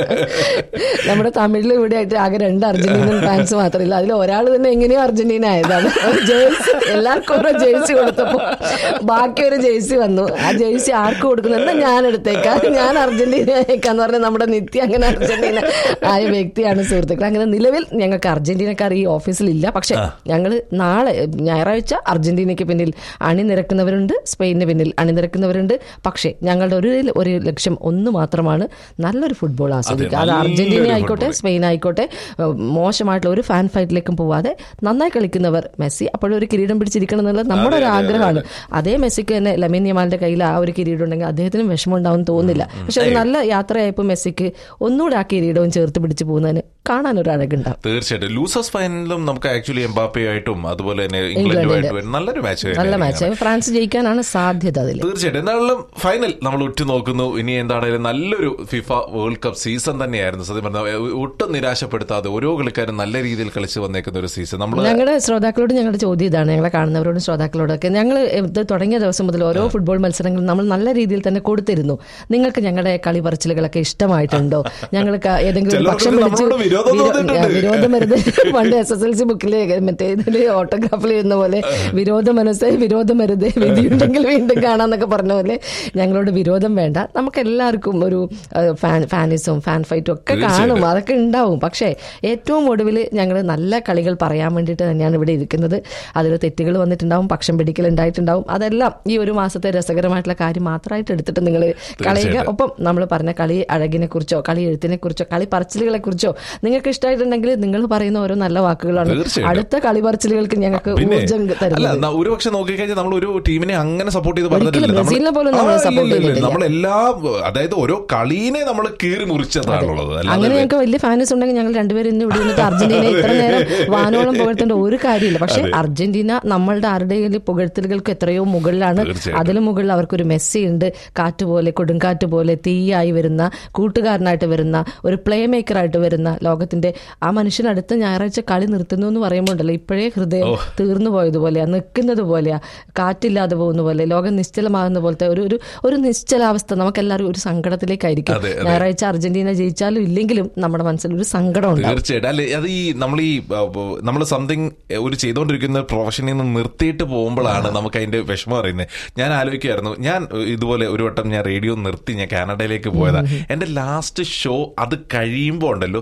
നമ്മുടെ തമിഴിൽ ഇവിടെ ആയിട്ട് ആകെ രണ്ട് അർജന്റീനൻ ഫാൻസ് മാത്രമില്ല അതിൽ ഒരാൾ തന്നെ എങ്ങനെയോ അർജന്റീന ആയതാണ് ഒരു ജേഴ്സി എല്ലാവർക്കും ഓരോ ജേഴ്സി കൊടുത്തപ്പോ ബാക്കി ഒരു ജേഴ്സി വന്നു ആ ജേഴ്സി ആർക്ക് കൊടുക്കുന്നു എന്നാ ഞാൻ എടുത്തേക്കാം ഞാൻ അർജന്റീന അയക്കാന്ന് പറഞ്ഞ നമ്മുടെ നിത്യ അങ്ങനെ അർജന്റീന ആയ വ്യക്തിയാണ് സുഹൃത്തുക്കൾ അങ്ങനെ നിലവിൽ ഞങ്ങൾക്ക് അർജന്റീനക്കാർ ഈ ഓഫീസിലില്ല പക്ഷെ ഞങ്ങൾ നാളെ ഞായറാഴ്ച അർജന്റീനയ്ക്ക് പിന്നിൽ അണിനിരക്കുന്നവരുണ്ട് സ്പെയിനിന് പിന്നിൽ അണിനിരക്കുന്നവരുണ്ട് പക്ഷേ ഞങ്ങളുടെ ഒരു ഒരു ലക്ഷ്യം ഒന്ന് മാത്രമാണ് നല്ലൊരു ഫുട്ബോൾ ആസ്വദിക്കുക അത് നല്ലൊരു അർജന്റീന ആയിക്കോട്ടെ football. സ്പെയിൻ ആയിക്കോട്ടെ ഏഹ് മോശമായിട്ടുള്ള ഒരു ഫാൻ ഫൈറ്റിലേക്കും പോവാതെ നന്നായി കളിക്കുന്നവർ മെസ്സി അപ്പോഴും ഒരു കിരീടം പിടിച്ചിരിക്കണം എന്നുള്ളത് നമ്മുടെ ഒരു ആഗ്രഹമാണ് അതേ മെസ്സിക്ക് തന്നെ ലെമിൻ യമാലിന്റെ കയ്യിൽ ആ ഒരു കിരീടം ഉണ്ടെങ്കിൽ അദ്ദേഹത്തിന് വിഷമം ഉണ്ടാവും തോന്നില്ല പക്ഷെ ഒരു നല്ല യാത്രയായപ്പോൾ മെസ്സിക്ക് ഒന്നുകൂടെ ആ കിരീടവും ചേർത്ത് പിടിച്ച് പോകുന്നതിന് കാണാൻ ഒരു അഴകുണ്ടാവും തീർച്ചയായിട്ടും ലൂസേഴ്സ് ഫൈനലിലും നമുക്ക് ആക്ച്വലി എംബാപ്പയായിട്ടും അതുപോലെ തന്നെ ഇംഗ്ലണ്ടുമായിട്ടും നല്ലൊരു മാച്ച് നല്ല മാച്ച് ഫ്രാൻസ് ജയിക്കാനാണ് സാധ്യത അതിൽ തീർച്ചയായിട്ടും എന്തായാലും ഫൈനൽ നമ്മൾ ഉറ്റുനോക്കുന്നു ഇനി എന്താണെങ്കിലും നല്ലൊരു ഫിഫ വേൾഡ് കപ്പ് സീസൺ തന്നെയായിരുന്നു സത്യം പറഞ്ഞാൽ ഒട്ടും നിരാശപ്പെടുത്താതെ ഓരോ കളിക്കാരും നല്ല രീതിയിൽ കളിച്ച് വന്നേക്കുന്ന ഒരു സീസൺ നമ്മൾ ഞങ്ങളുടെ ശ്രോതാക്കളോട് ഞങ്ങളുടെ ചോദ്യം ഇതാണ് ഞങ്ങളെ കാണുന്നവരോടും ശ്രോതാക്കളോടൊക്കെ ഞങ്ങൾ ഇത് തുടങ്ങിയ ദിവസം മുതൽ ഓരോ ഫുട്ബോൾ മത്സരങ്ങളും നമ്മൾ നല്ല രീതിയിൽ തന്നെ കൊടുത്തിരുന്നു നിങ്ങൾക്ക് ഞങ്ങളുടെ കളി പറച്ചിലുകളൊക്കെ ഇഷ്ടമായിട്ടുണ്ടോ ഞങ്ങൾക്ക് ഏതെങ്കിലും ഒരു ചിലർക്ക് പക്ഷം പിടിച്ച് നമ്മളോട് വിരോധം വിരോ- തോന്നിയിട്ടുണ്ട്. വിരോധം വരുത് പണ്ട് എസ് എസ് എൽ സി ബുക്കിൽ മറ്റേ ഇതില് ഓട്ടോഗ്രാഫിൽ എഴുതുന്ന പോലെ വിരോധ മനസ്സേ വിരോധം വരുത് വിധിയുണ്ടെങ്കിൽ വീണ്ടും കാണാന്നൊക്കെ പറഞ്ഞ പോലെ ഞങ്ങളോട് വിരോധം വേണ്ട നമുക്ക് എല്ലാവർക്കും ഒരു ഫാൻ ഫാനിസും ഫാൻ ഫൈറ്റും ഒക്കെ കാണും അതൊക്കെ ഉണ്ടാവും പക്ഷേ ഏറ്റവും ഒടുവിൽ ഞങ്ങൾ നല്ല കളികൾ പറയാൻ വേണ്ടിയിട്ട് തന്നെയാണ് ഇവിടെ ഇരിക്കുന്നത് അതിൽ തെറ്റുകൾ വന്നിട്ടുണ്ടാവും പക്ഷം പിടിക്കൽ ഉണ്ടായിട്ടുണ്ടാവും അതെല്ലാം ഈ ഒരു മാസത്തെ രസകരമായിട്ടുള്ള കാര്യം മാത്രമായിട്ട് എടുത്തിട്ട് നിങ്ങൾ കളിയുക ഒപ്പം നമ്മൾ പറഞ്ഞ കളി അഴകിനെ കുറിച്ചോ കളി എഴുത്തിനെ കുറിച്ചോ കളി പറച്ചിലുകളെ കുറിച്ചോ നിങ്ങൾക്ക് ഇഷ്ടമായിട്ടുണ്ടെങ്കിൽ നിങ്ങൾ പറയുന്ന ഓരോ നല്ല വാക്കുകളാണ് തീർച്ചയായിട്ടും. അടുത്ത കളി പറച്ചിലുകൾക്ക് ഞങ്ങൾക്ക് പിന്നെ ഊർജ്ജം അല്ല തരുന്നത് ന- ഒരു പക്ഷെ നോക്കിക്കഴിഞ്ഞാൽ നമ്മൾ ഒരു ടീമിനെ അങ്ങനെ സപ്പോർട്ട് ചെയ്ത് ഒരിക്കലും പറഞ്ഞിട്ടില്ല നമ്മൾ- ബ്രസീലിനെ പോലും നമ്മൾ ആ, ഇല്ല, support ഇല്ല, ഇല്ല. ചെയ്തിട്ടില്ല. നമ്മൾ എല്ലാ അതായത് ഓരോ കളീനെ നമ്മൾ കീറി മുറിച്ചതാണുള്ളത് അങ്ങനെ അല്ലാതെ ഞങ്ങൾക്ക് വലിയ ഫാൻസ് ഉണ്ടെങ്കിൽ ഞങ്ങൾ രണ്ടുപേരും ഇന്ന് ഇവിടെ നിന്നിട്ട് അർജന്റീന ഇത്ര നേരം വാനോളം പുകഴ്ത്തേണ്ട ഒരു കാര്യമില്ല പക്ഷെ അർജന്റീന നമ്മളുടെ ആരുടെയും പുകഴ്ത്തലുകൾക്ക് എത്രയോ മുകളിലാണ് തീർച്ചയായിട്ടും. അതിലും മുകളിൽ അവർക്കൊരു മെസ്സി ഉണ്ട് കാറ്റ് പോലെ കൊടുങ്കാറ്റ് പോലെ തീയായി വരുന്ന കൂട്ടുകാരനായിട്ട് വരുന്ന ഒരു പ്ലേ മേക്കറായിട്ട് വരുന്ന ലോകത്തിന്റെ ആ മനുഷ്യൻ അടുത്ത ഞായറാഴ്ച കളി നിർത്തുന്നു എന്ന് പറയുമ്പോൾ ഉണ്ടല്ലോ ഇപ്പോഴേ ഹൃദയം തീർന്നു പോയതുപോലെയാ നിൽക്കുന്നത് പോലെയാ കാറ്റില്ലാതെ പോകുന്ന പോലെ ലോകം നിശ്ചലമാകുന്ന പോലത്തെ ഒരു ഒരു ഒരു നിശ്ചലാവസ്ഥ നമുക്കെല്ലാവരും ഒരു സങ്കടത്തിലേക്കായിരിക്കും അതെ, അതെ. ഞായറാഴ്ച അർജന്റീന ജയിച്ചാലും ഇല്ലെങ്കിലും നമ്മുടെ മനസ്സിൽ ഒരു സങ്കടം ഉണ്ടാവും തീർച്ചയായിട്ടും അല്ലെ അത് ഈ നമ്മൾ ഈ നമ്മൾ സംതിങ് ഒരു ചെയ്തുകൊണ്ടിരിക്കുന്ന പ്രൊഫഷനിൽ നിന്ന് നിർത്തിയിട്ട് പോകുമ്പോഴാണ് നമുക്ക് അതിന്റെ വിഷമം അറിയുന്നത് ഞാൻ ആലോചിക്കുമായിരുന്നു ഞാൻ ഇതുപോലെ ഒരു വട്ടം ഞാൻ റേഡിയോ നിർത്തി ഞാൻ കാനഡയിലേക്ക് പോയതാ എന്റെ ലാസ്റ്റ് ഷോ അത് കഴിയുമ്പോൾ ഉണ്ടല്ലോ ഒരു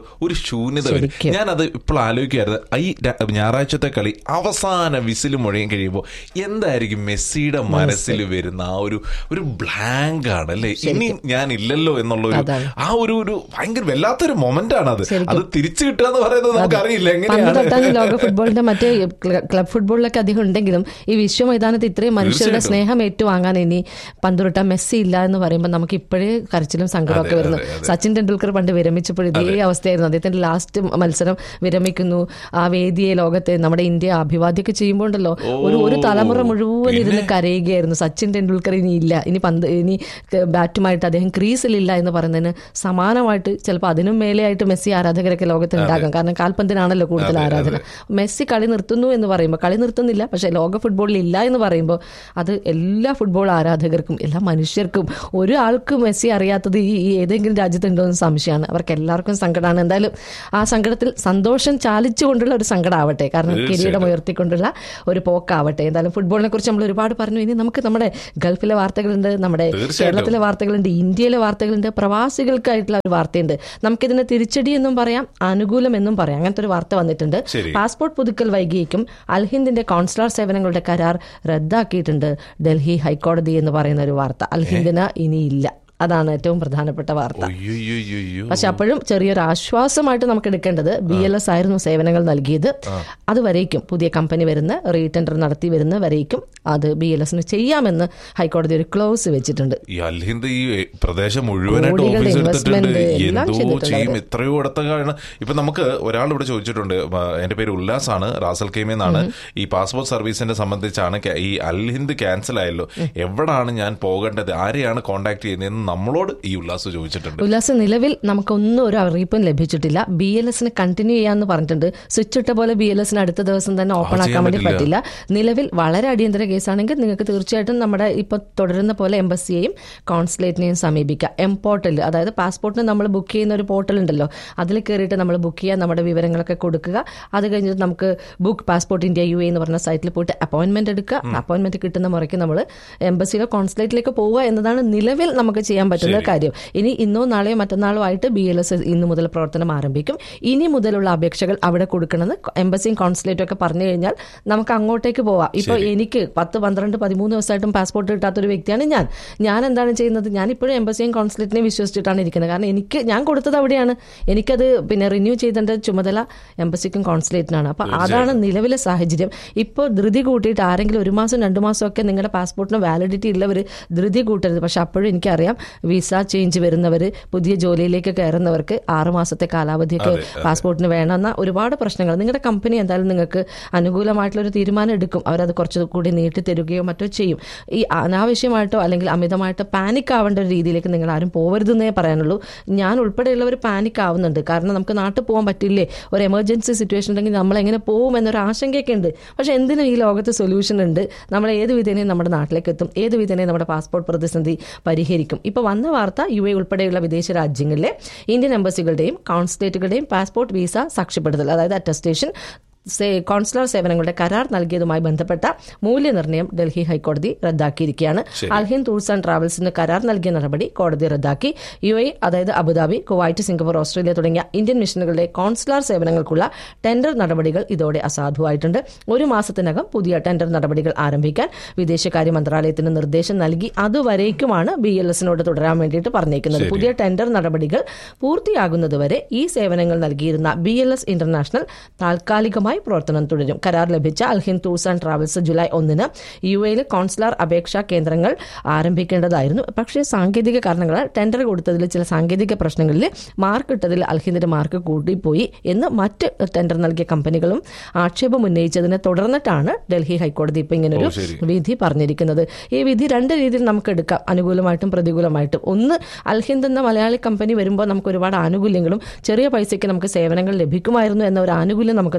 ശൂന്യത വരും ശരിക്കും. ഞാനത് ഇപ്പോൾ ആലോചിക്കായിരുന്നു ഈ ര- ഞായറാഴ്ചത്തെ കളി അവസാന വിസിൽ മുഴയും കഴിയുമ്പോൾ എന്തായിരിക്കും മെസ്സിയുടെ മനസ്സിൽ വരുന്ന ആ ഒരു ഒരു ബ്ലാങ്ക് ആണ് അല്ലേ ഇനി ഞാൻ ഇല്ലല്ലോ എന്നുള്ള ഒരു അതാണ്. ആ ഒരു ഒരു ഭയങ്കര വല്ലാത്തൊരു മൊമെന്റ് ആണ് അത് ശരിക്കും. അത് തിരിച്ചു കിട്ടുക എന്ന് പറയുന്നത് നമുക്കറിയില്ല പണ്ട് എങ്ങനെയാണ് തൊട്ടാണ് ലോക ഫുട്ബോളിന്റെ മറ്റേ ക്ല- ക്ലബ് ഫുട്ബോളിലൊക്കെ അധികം ഉണ്ടെങ്കിലും ഈ വിശ്വ മൈതാനത്ത് ഇത്രയും മനുഷ്യരുടെ തീർച്ചയായിട്ടും. സ്നേഹം ഏറ്റുവാങ്ങാൻ ഇനി പന്തുരുട്ട മെസ്സി ഇല്ല എന്ന് പറയുമ്പോൾ നമുക്ക് ഇപ്പോഴേ കരച്ചിലും സങ്കടമൊക്കെ അതെ, വരുന്നു അതെ, അതെ. സച്ചിൻ ടെണ്ടുൽക്കർ പണ്ട് വിരമിച്ചപ്പോൾ ഇതേ അവസ്ഥയായിരുന്നു അദ്ദേഹത്തിന്റെ ലാസ്റ്റ് മത്സരം വിരമിക്കുന്നു ആ വേദിയെ ലോകത്തെ നമ്മുടെ ഇന്ത്യ അഭിവാദ്യമൊക്കെ ചെയ്യുമ്പോൾ ഉണ്ടല്ലോ ഒരു ഒരു തലമുറ മുഴുവൻ ഇരുന്ന് കരയുകയായിരുന്നു സച്ചിൻ ടെണ്ടുൽക്കർ ഇനി ഇല്ല ഇനി പന്ത് ഇനി ബാറ്റുമായിട്ട് അദ്ദേഹം ക്രീസിലില്ല എന്ന് പറയുന്നതിന് സമാനമായിട്ട് ചിലപ്പോൾ അതിനും മേലെയായിട്ട് മെസ്സി ആരാധകരൊക്കെ ലോകത്ത് ഉണ്ടാകും കാരണം കാൽപന്തിനാണല്ലോ കൂടുതൽ ആരാധന മെസ്സി കളി നിർത്തുന്നു എന്ന് പറയുമ്പോൾ കളി നിർത്തുന്നില്ല പക്ഷെ ലോക ഫുട്ബോളിൽ ഇല്ല എന്ന് പറയുമ്പോൾ അത് എല്ലാ ഫുട്ബോൾ ആരാധകർക്കും എല്ലാ മനുഷ്യർക്കും ഒരാൾക്കും മെസ്സി അറിയാത്തത് ഈ ഈ ഏതെങ്കിലും രാജ്യത്തുണ്ടോ എന്ന് സംശയമാണ് അവർക്ക് എല്ലാവർക്കും സങ്കടമാണ് എന്തായാലും ആ സങ്കടത്തിൽ സന്തോഷം ചാലിച്ചുകൊണ്ടുള്ള ഒരു സങ്കടമാവട്ടെ കാരണം കിരീടം ഉയർത്തിക്കൊണ്ടുള്ള ഒരു പോക്കാവട്ടെ എന്തായാലും ഫുട്ബോളിനെ കുറിച്ച് നമ്മൾ ഒരുപാട് പറഞ്ഞു ഇനി നമുക്ക് നമ്മുടെ ഗൾഫിലെ വാർത്തകളുണ്ട് നമ്മുടെ തീർച്ചയായിട്ടും. കേരളത്തിലെ വാർത്തകളുണ്ട് ഇന്ത്യയിലെ വാർത്തകളുണ്ട് പ്രവാസികൾക്കായിട്ടുള്ള ഒരു വാർത്തയുണ്ട് നമുക്കിതിന് തിരിച്ചടി എന്നും പറയാം അനുകൂലം എന്നും പറയാം അങ്ങനത്തെ ഒരു വാർത്ത വന്നിട്ടുണ്ട് ശരി. പാസ്പോർട്ട് പുതുക്കൽ വൈകിയേക്കും അൽഹിന്ദിന്റെ കോൺസുലർ സേവനങ്ങളുടെ കരാർ റദ്ദാക്കിയിട്ടുണ്ട് ഡൽഹി ഹൈക്കോടതി എന്ന് പറയുന്ന ഒരു വാർത്ത അൽഹിന്ദിന് ഇനിയില്ല അതാണ് ഏറ്റവും പ്രധാനപ്പെട്ട വാർത്ത ഒയ്യൊയ്യൊയ്യോ. പക്ഷെ അപ്പോഴും ചെറിയൊരു ആശ്വാസമായിട്ട് നമുക്ക് എടുക്കേണ്ടത് ബി എൽ എസ് ആയിരുന്നു സേവനങ്ങൾ നൽകിയത് അത് വരേക്കും പുതിയ കമ്പനി വരുന്ന റീടെൻഡർ നടത്തി വരുന്ന വരേക്കും അത് ബി എൽ എസിന് ചെയ്യാമെന്ന് ഹൈക്കോടതി ഒരു ക്ലോസ് വെച്ചിട്ടുണ്ട് ഈ അൽഹിന്ദ് ഈ പ്രദേശം മുഴുവനായിട്ട് കോടികളുടെ ഓഫീസ് എടുത്തിട്ടുണ്ട് investment എല്ലാം എന്തോ ചെയ്തിട്ടുണ്ട് ചെയ്യും അവര്. എത്രയോ ഇടത്താണ് ഇപ്പൊ നമുക്ക് ഒരാൾ ഇവിടെ ചോദിച്ചിട്ടുണ്ട് മ, എന്റെ പേര് ഉല്ലാസാണ് റാസൽ കെയ്മ എന്നാണ് ഈ പാസ്പോർട്ട് സർവീസിനെ സംബന്ധിച്ചാണ് ക്യാ- ഈ അൽഹിന്ദ് ക്യാൻസൽ ആയല്ലോ എവിടാണ് ഞാൻ പോകേണ്ടത് ആരെയാണ് കോൺടാക്ട് ചെയ്യുന്നതെന്ന് നമ്മളോട് ഈ ഉല്ലാസ് ചോദിച്ചിട്ടുണ്ട് ഉല്ലാസ് നിലവിൽ നമുക്കൊന്നും ഒരു അറിയിപ്പും ലഭിച്ചിട്ടില്ല ബി എൽ എസിന് കണ്ടിന്യൂ ചെയ്യാന്ന് പറഞ്ഞിട്ടുണ്ട് സ്വിച്ച് ഇട്ട പോലെ ബി എൽ എസിന് അടുത്ത ദിവസം തന്നെ ഓപ്പൺ ചെയ്യാൻ ആക്കാൻ വേണ്ടി പറ്റില്ല. പറ്റില്ല നിലവിൽ വളരെ അടിയന്തര കേസാണെങ്കിൽ നിങ്ങൾക്ക് തീർച്ചയായിട്ടും നമ്മുടെ ഇപ്പൊ തുടരുന്ന പോലെ എംബസിയെയും കോൺസുലേറ്റിനെയും സമീപിക്കാം എം പോർട്ടൽ അതായത് പാസ്പോർട്ടിന് നമ്മൾ ബുക്ക് ചെയ്യുന്ന ഒരു പോർട്ടൽ ഉണ്ടല്ലോ അതിൽ കയറിയിട്ട് നമ്മൾ ബുക്ക് ചെയ്യുക നമ്മുടെ വിവരങ്ങളൊക്കെ കൊടുക്കുക അത് കഴിഞ്ഞിട്ട് നമുക്ക് book passport India U A എന്ന് പറഞ്ഞ സൈറ്റിൽ പോയിട്ട് അപ്പോയിന്റ്മെന്റ് എടുക്കുക അപ്പോയിന്റ്മെന്റ് കിട്ടുന്ന മുറയ്ക്ക് നമ്മൾ എംബസിയിലോ കോൺസുലേറ്റിലേക്ക് പോവുക എന്നതാണ് നിലവിൽ നമുക്ക് ചെയ്യാൻ പറ്റുന്ന കാര്യം ഇനി ഇന്നോ നാളെയോ മറ്റന്നാളോ ആയിട്ട് ബി എൽ എസ് ഇന്ന് മുതൽ പ്രവർത്തനം ആരംഭിക്കും ഇനി മുതലുള്ള അപേക്ഷകൾ അവിടെ കൊടുക്കണമെന്ന് എംബസിയും കോൺസുലേറ്റും ഒക്കെ പറഞ്ഞു കഴിഞ്ഞാൽ നമുക്ക് അങ്ങോട്ടേക്ക് പോവാം ഇപ്പൊ എനിക്ക് പത്ത് പന്ത്രണ്ട് പതിമൂന്ന് ദിവസമായിട്ടും പാസ്പോർട്ട് കിട്ടാത്ത ഒരു വ്യക്തിയാണ് ഞാൻ ഞാൻ എന്താണ് ചെയ്യുന്നത് ഞാൻ ഇപ്പോഴും എംബസിയും കോൺസുലേറ്റിനെയും വിശ്വസിച്ചിട്ടാണ് ഇരിക്കുന്നത് കാരണം എനിക്ക് ഞാൻ കൊടുത്തത് അവിടെയാണ് എനിക്കത് പിന്നെ റിന്യൂ ചെയ്തതിന്റെ ചുമതല എംബസിക്കും കോൺസുലേറ്റിനാണ് അപ്പൊ അതാണ് നിലവിലെ സാഹചര്യം ഇപ്പോൾ ധൃതി കൂട്ടിയിട്ട് ആരെങ്കിലും ഒരു മാസം രണ്ടു മാസം ഒക്കെ നിങ്ങളുടെ പാസ്പോർട്ടിന് വാലിഡിറ്റി ഉള്ളവർ ധൃതി കൂട്ടരുത് പക്ഷെ അപ്പോഴും എനിക്കറിയാം വിസ ചേഞ്ച് വരുന്നവർ പുതിയ ജോലിയിലേക്ക് കയറുന്നവർക്ക് ആറ് മാസത്തെ കാലാവധിയൊക്കെ പാസ്പോർട്ടിന് വേണമെന്ന ഒരുപാട് പ്രശ്നങ്ങൾ നിങ്ങളുടെ കമ്പനി എന്തായാലും നിങ്ങൾക്ക് അനുകൂലമായിട്ടുള്ള ഒരു തീരുമാനം എടുക്കും അവരത് കുറച്ചുകൂടി നീട്ടി തരുകയോ മറ്റോ ചെയ്യും ഈ അനാവശ്യമായിട്ടോ അല്ലെങ്കിൽ അമിതമായിട്ടോ പാനിക് ആവേണ്ട ഒരു രീതിയിലേക്ക് നിങ്ങൾ ആരും പോകരുതെന്നേ പറയാനുള്ളൂ ഞാൻ ഉൾപ്പെടെയുള്ളവർ പാനിക് ആവുന്നുണ്ട് കാരണം നമുക്ക് നാട്ടിൽ പോകാൻ പറ്റില്ലേ ഒരു എമർജൻസി സിറ്റുവേഷൻ ഉണ്ടെങ്കിൽ നമ്മൾ എങ്ങനെ പോകും എന്നൊരു ആശങ്കയൊക്കെ ഉണ്ട് പക്ഷെ എന്തിനും ഈ ലോകത്ത് സൊല്യൂഷൻ ഉണ്ട് നമ്മൾ ഏത് വിധേനയും നമ്മുടെ നാട്ടിലേക്ക് എത്തും ഏത് വിധേനയും നമ്മുടെ പാസ്പോർട്ട് പ്രതിസന്ധി പരിഹരിക്കും ഇപ്പോൾ വന്ന വാർത്ത യു എ ഉൾപ്പെടെയുള്ള വിദേശ രാജ്യങ്ങളിലെ ഇന്ത്യൻ എംബസികളുടെയും കോൺസുലേറ്റുകളുടെയും പാസ്പോർട്ട് വിസ സാക്ഷ്യപ്പെടുത്തൽ അതായത് അറ്റസ്റ്റേഷൻ സേ കോൺസുലർ സേവനങ്ങളുടെ കരാർ നൽകിയതുമായി ബന്ധപ്പെട്ട മൂല്യനിർണ്ണയം ഡൽഹി ഹൈക്കോടതി റദ്ദാക്കിയിരിക്കുകയാണ് അൽഹിൻ ടൂർസ് ആൻഡ് ട്രാവൽസിന് കരാർ നൽകിയ നടപടി കോടതി റദ്ദാക്കി യു എ അതായത് അബുദാബി കുവൈറ്റ് സിംഗപ്പൂർ ഓസ്ട്രേലിയ തുടങ്ങിയ ഇന്ത്യൻ മിഷനുകളുടെ കോൺസുലർ സേവനങ്ങൾക്കുള്ള ടെൻഡർ നടപടികൾ ഇതോടെ അസാധുവായിട്ടുണ്ട് ഒരു മാസത്തിനകം പുതിയ ടെൻഡർ നടപടികൾ ആരംഭിക്കാൻ വിദേശകാര്യ മന്ത്രാലയത്തിന് നിർദ്ദേശം നൽകി അതുവരേക്കുമാണ് ബി എൽ എസിനോട് തുടരാൻ വേണ്ടിയിട്ട് പറഞ്ഞേക്കുന്നത് പുതിയ ടെൻഡർ നടപടികൾ പൂർത്തിയാകുന്നതുവരെ ഈ സേവനങ്ങൾ നൽകിയിരുന്ന ബി എൽ എസ് ഇന്റർനാഷണൽ താൽക്കാലികമായി പ്രവർത്തനം തുടരും കരാർ ലഭിച്ച Alhind tours and travels July ഒന്നിന് യു എയിലെ കോൺസുലർ അപേക്ഷാ കേന്ദ്രങ്ങൾ ആരംഭിക്കേണ്ടതായിരുന്നു പക്ഷേ സാങ്കേതിക കാരണങ്ങളാൽ ടെൻഡർ കൊടുത്തതിൽ ചില സാങ്കേതിക പ്രശ്നങ്ങളിൽ മാർക്ക് ഇട്ടതിൽ അൽഹിന്ദിന്റെ മാർക്ക് കൂട്ടിപ്പോയി എന്ന് മറ്റ് ടെൻഡർ നൽകിയ കമ്പനികളും ആക്ഷേപം ഉന്നയിച്ചതിനെ തുടർന്നിട്ടാണ് ഡൽഹി ഹൈക്കോടതി ഇപ്പൊ ഇങ്ങനൊരു ഓ, ശരി. വിധി പറഞ്ഞിരിക്കുന്നത് ഈ വിധി രണ്ട് രീതിയിൽ നമുക്ക് എടുക്കാം അനുകൂലമായിട്ടും പ്രതികൂലമായിട്ടും ഒന്ന് അൽഹിന്ദ് എന്ന മലയാളി കമ്പനി വരുമ്പോൾ നമുക്ക് ഒരുപാട് ആനുകൂല്യങ്ങളും ചെറിയ പൈസയ്ക്ക് നമുക്ക് സേവനങ്ങൾ ലഭിക്കുമായിരുന്നു എന്ന ഒരു ആനുകൂല്യം നമുക്ക് നഷ്ടപ്പെടുകയും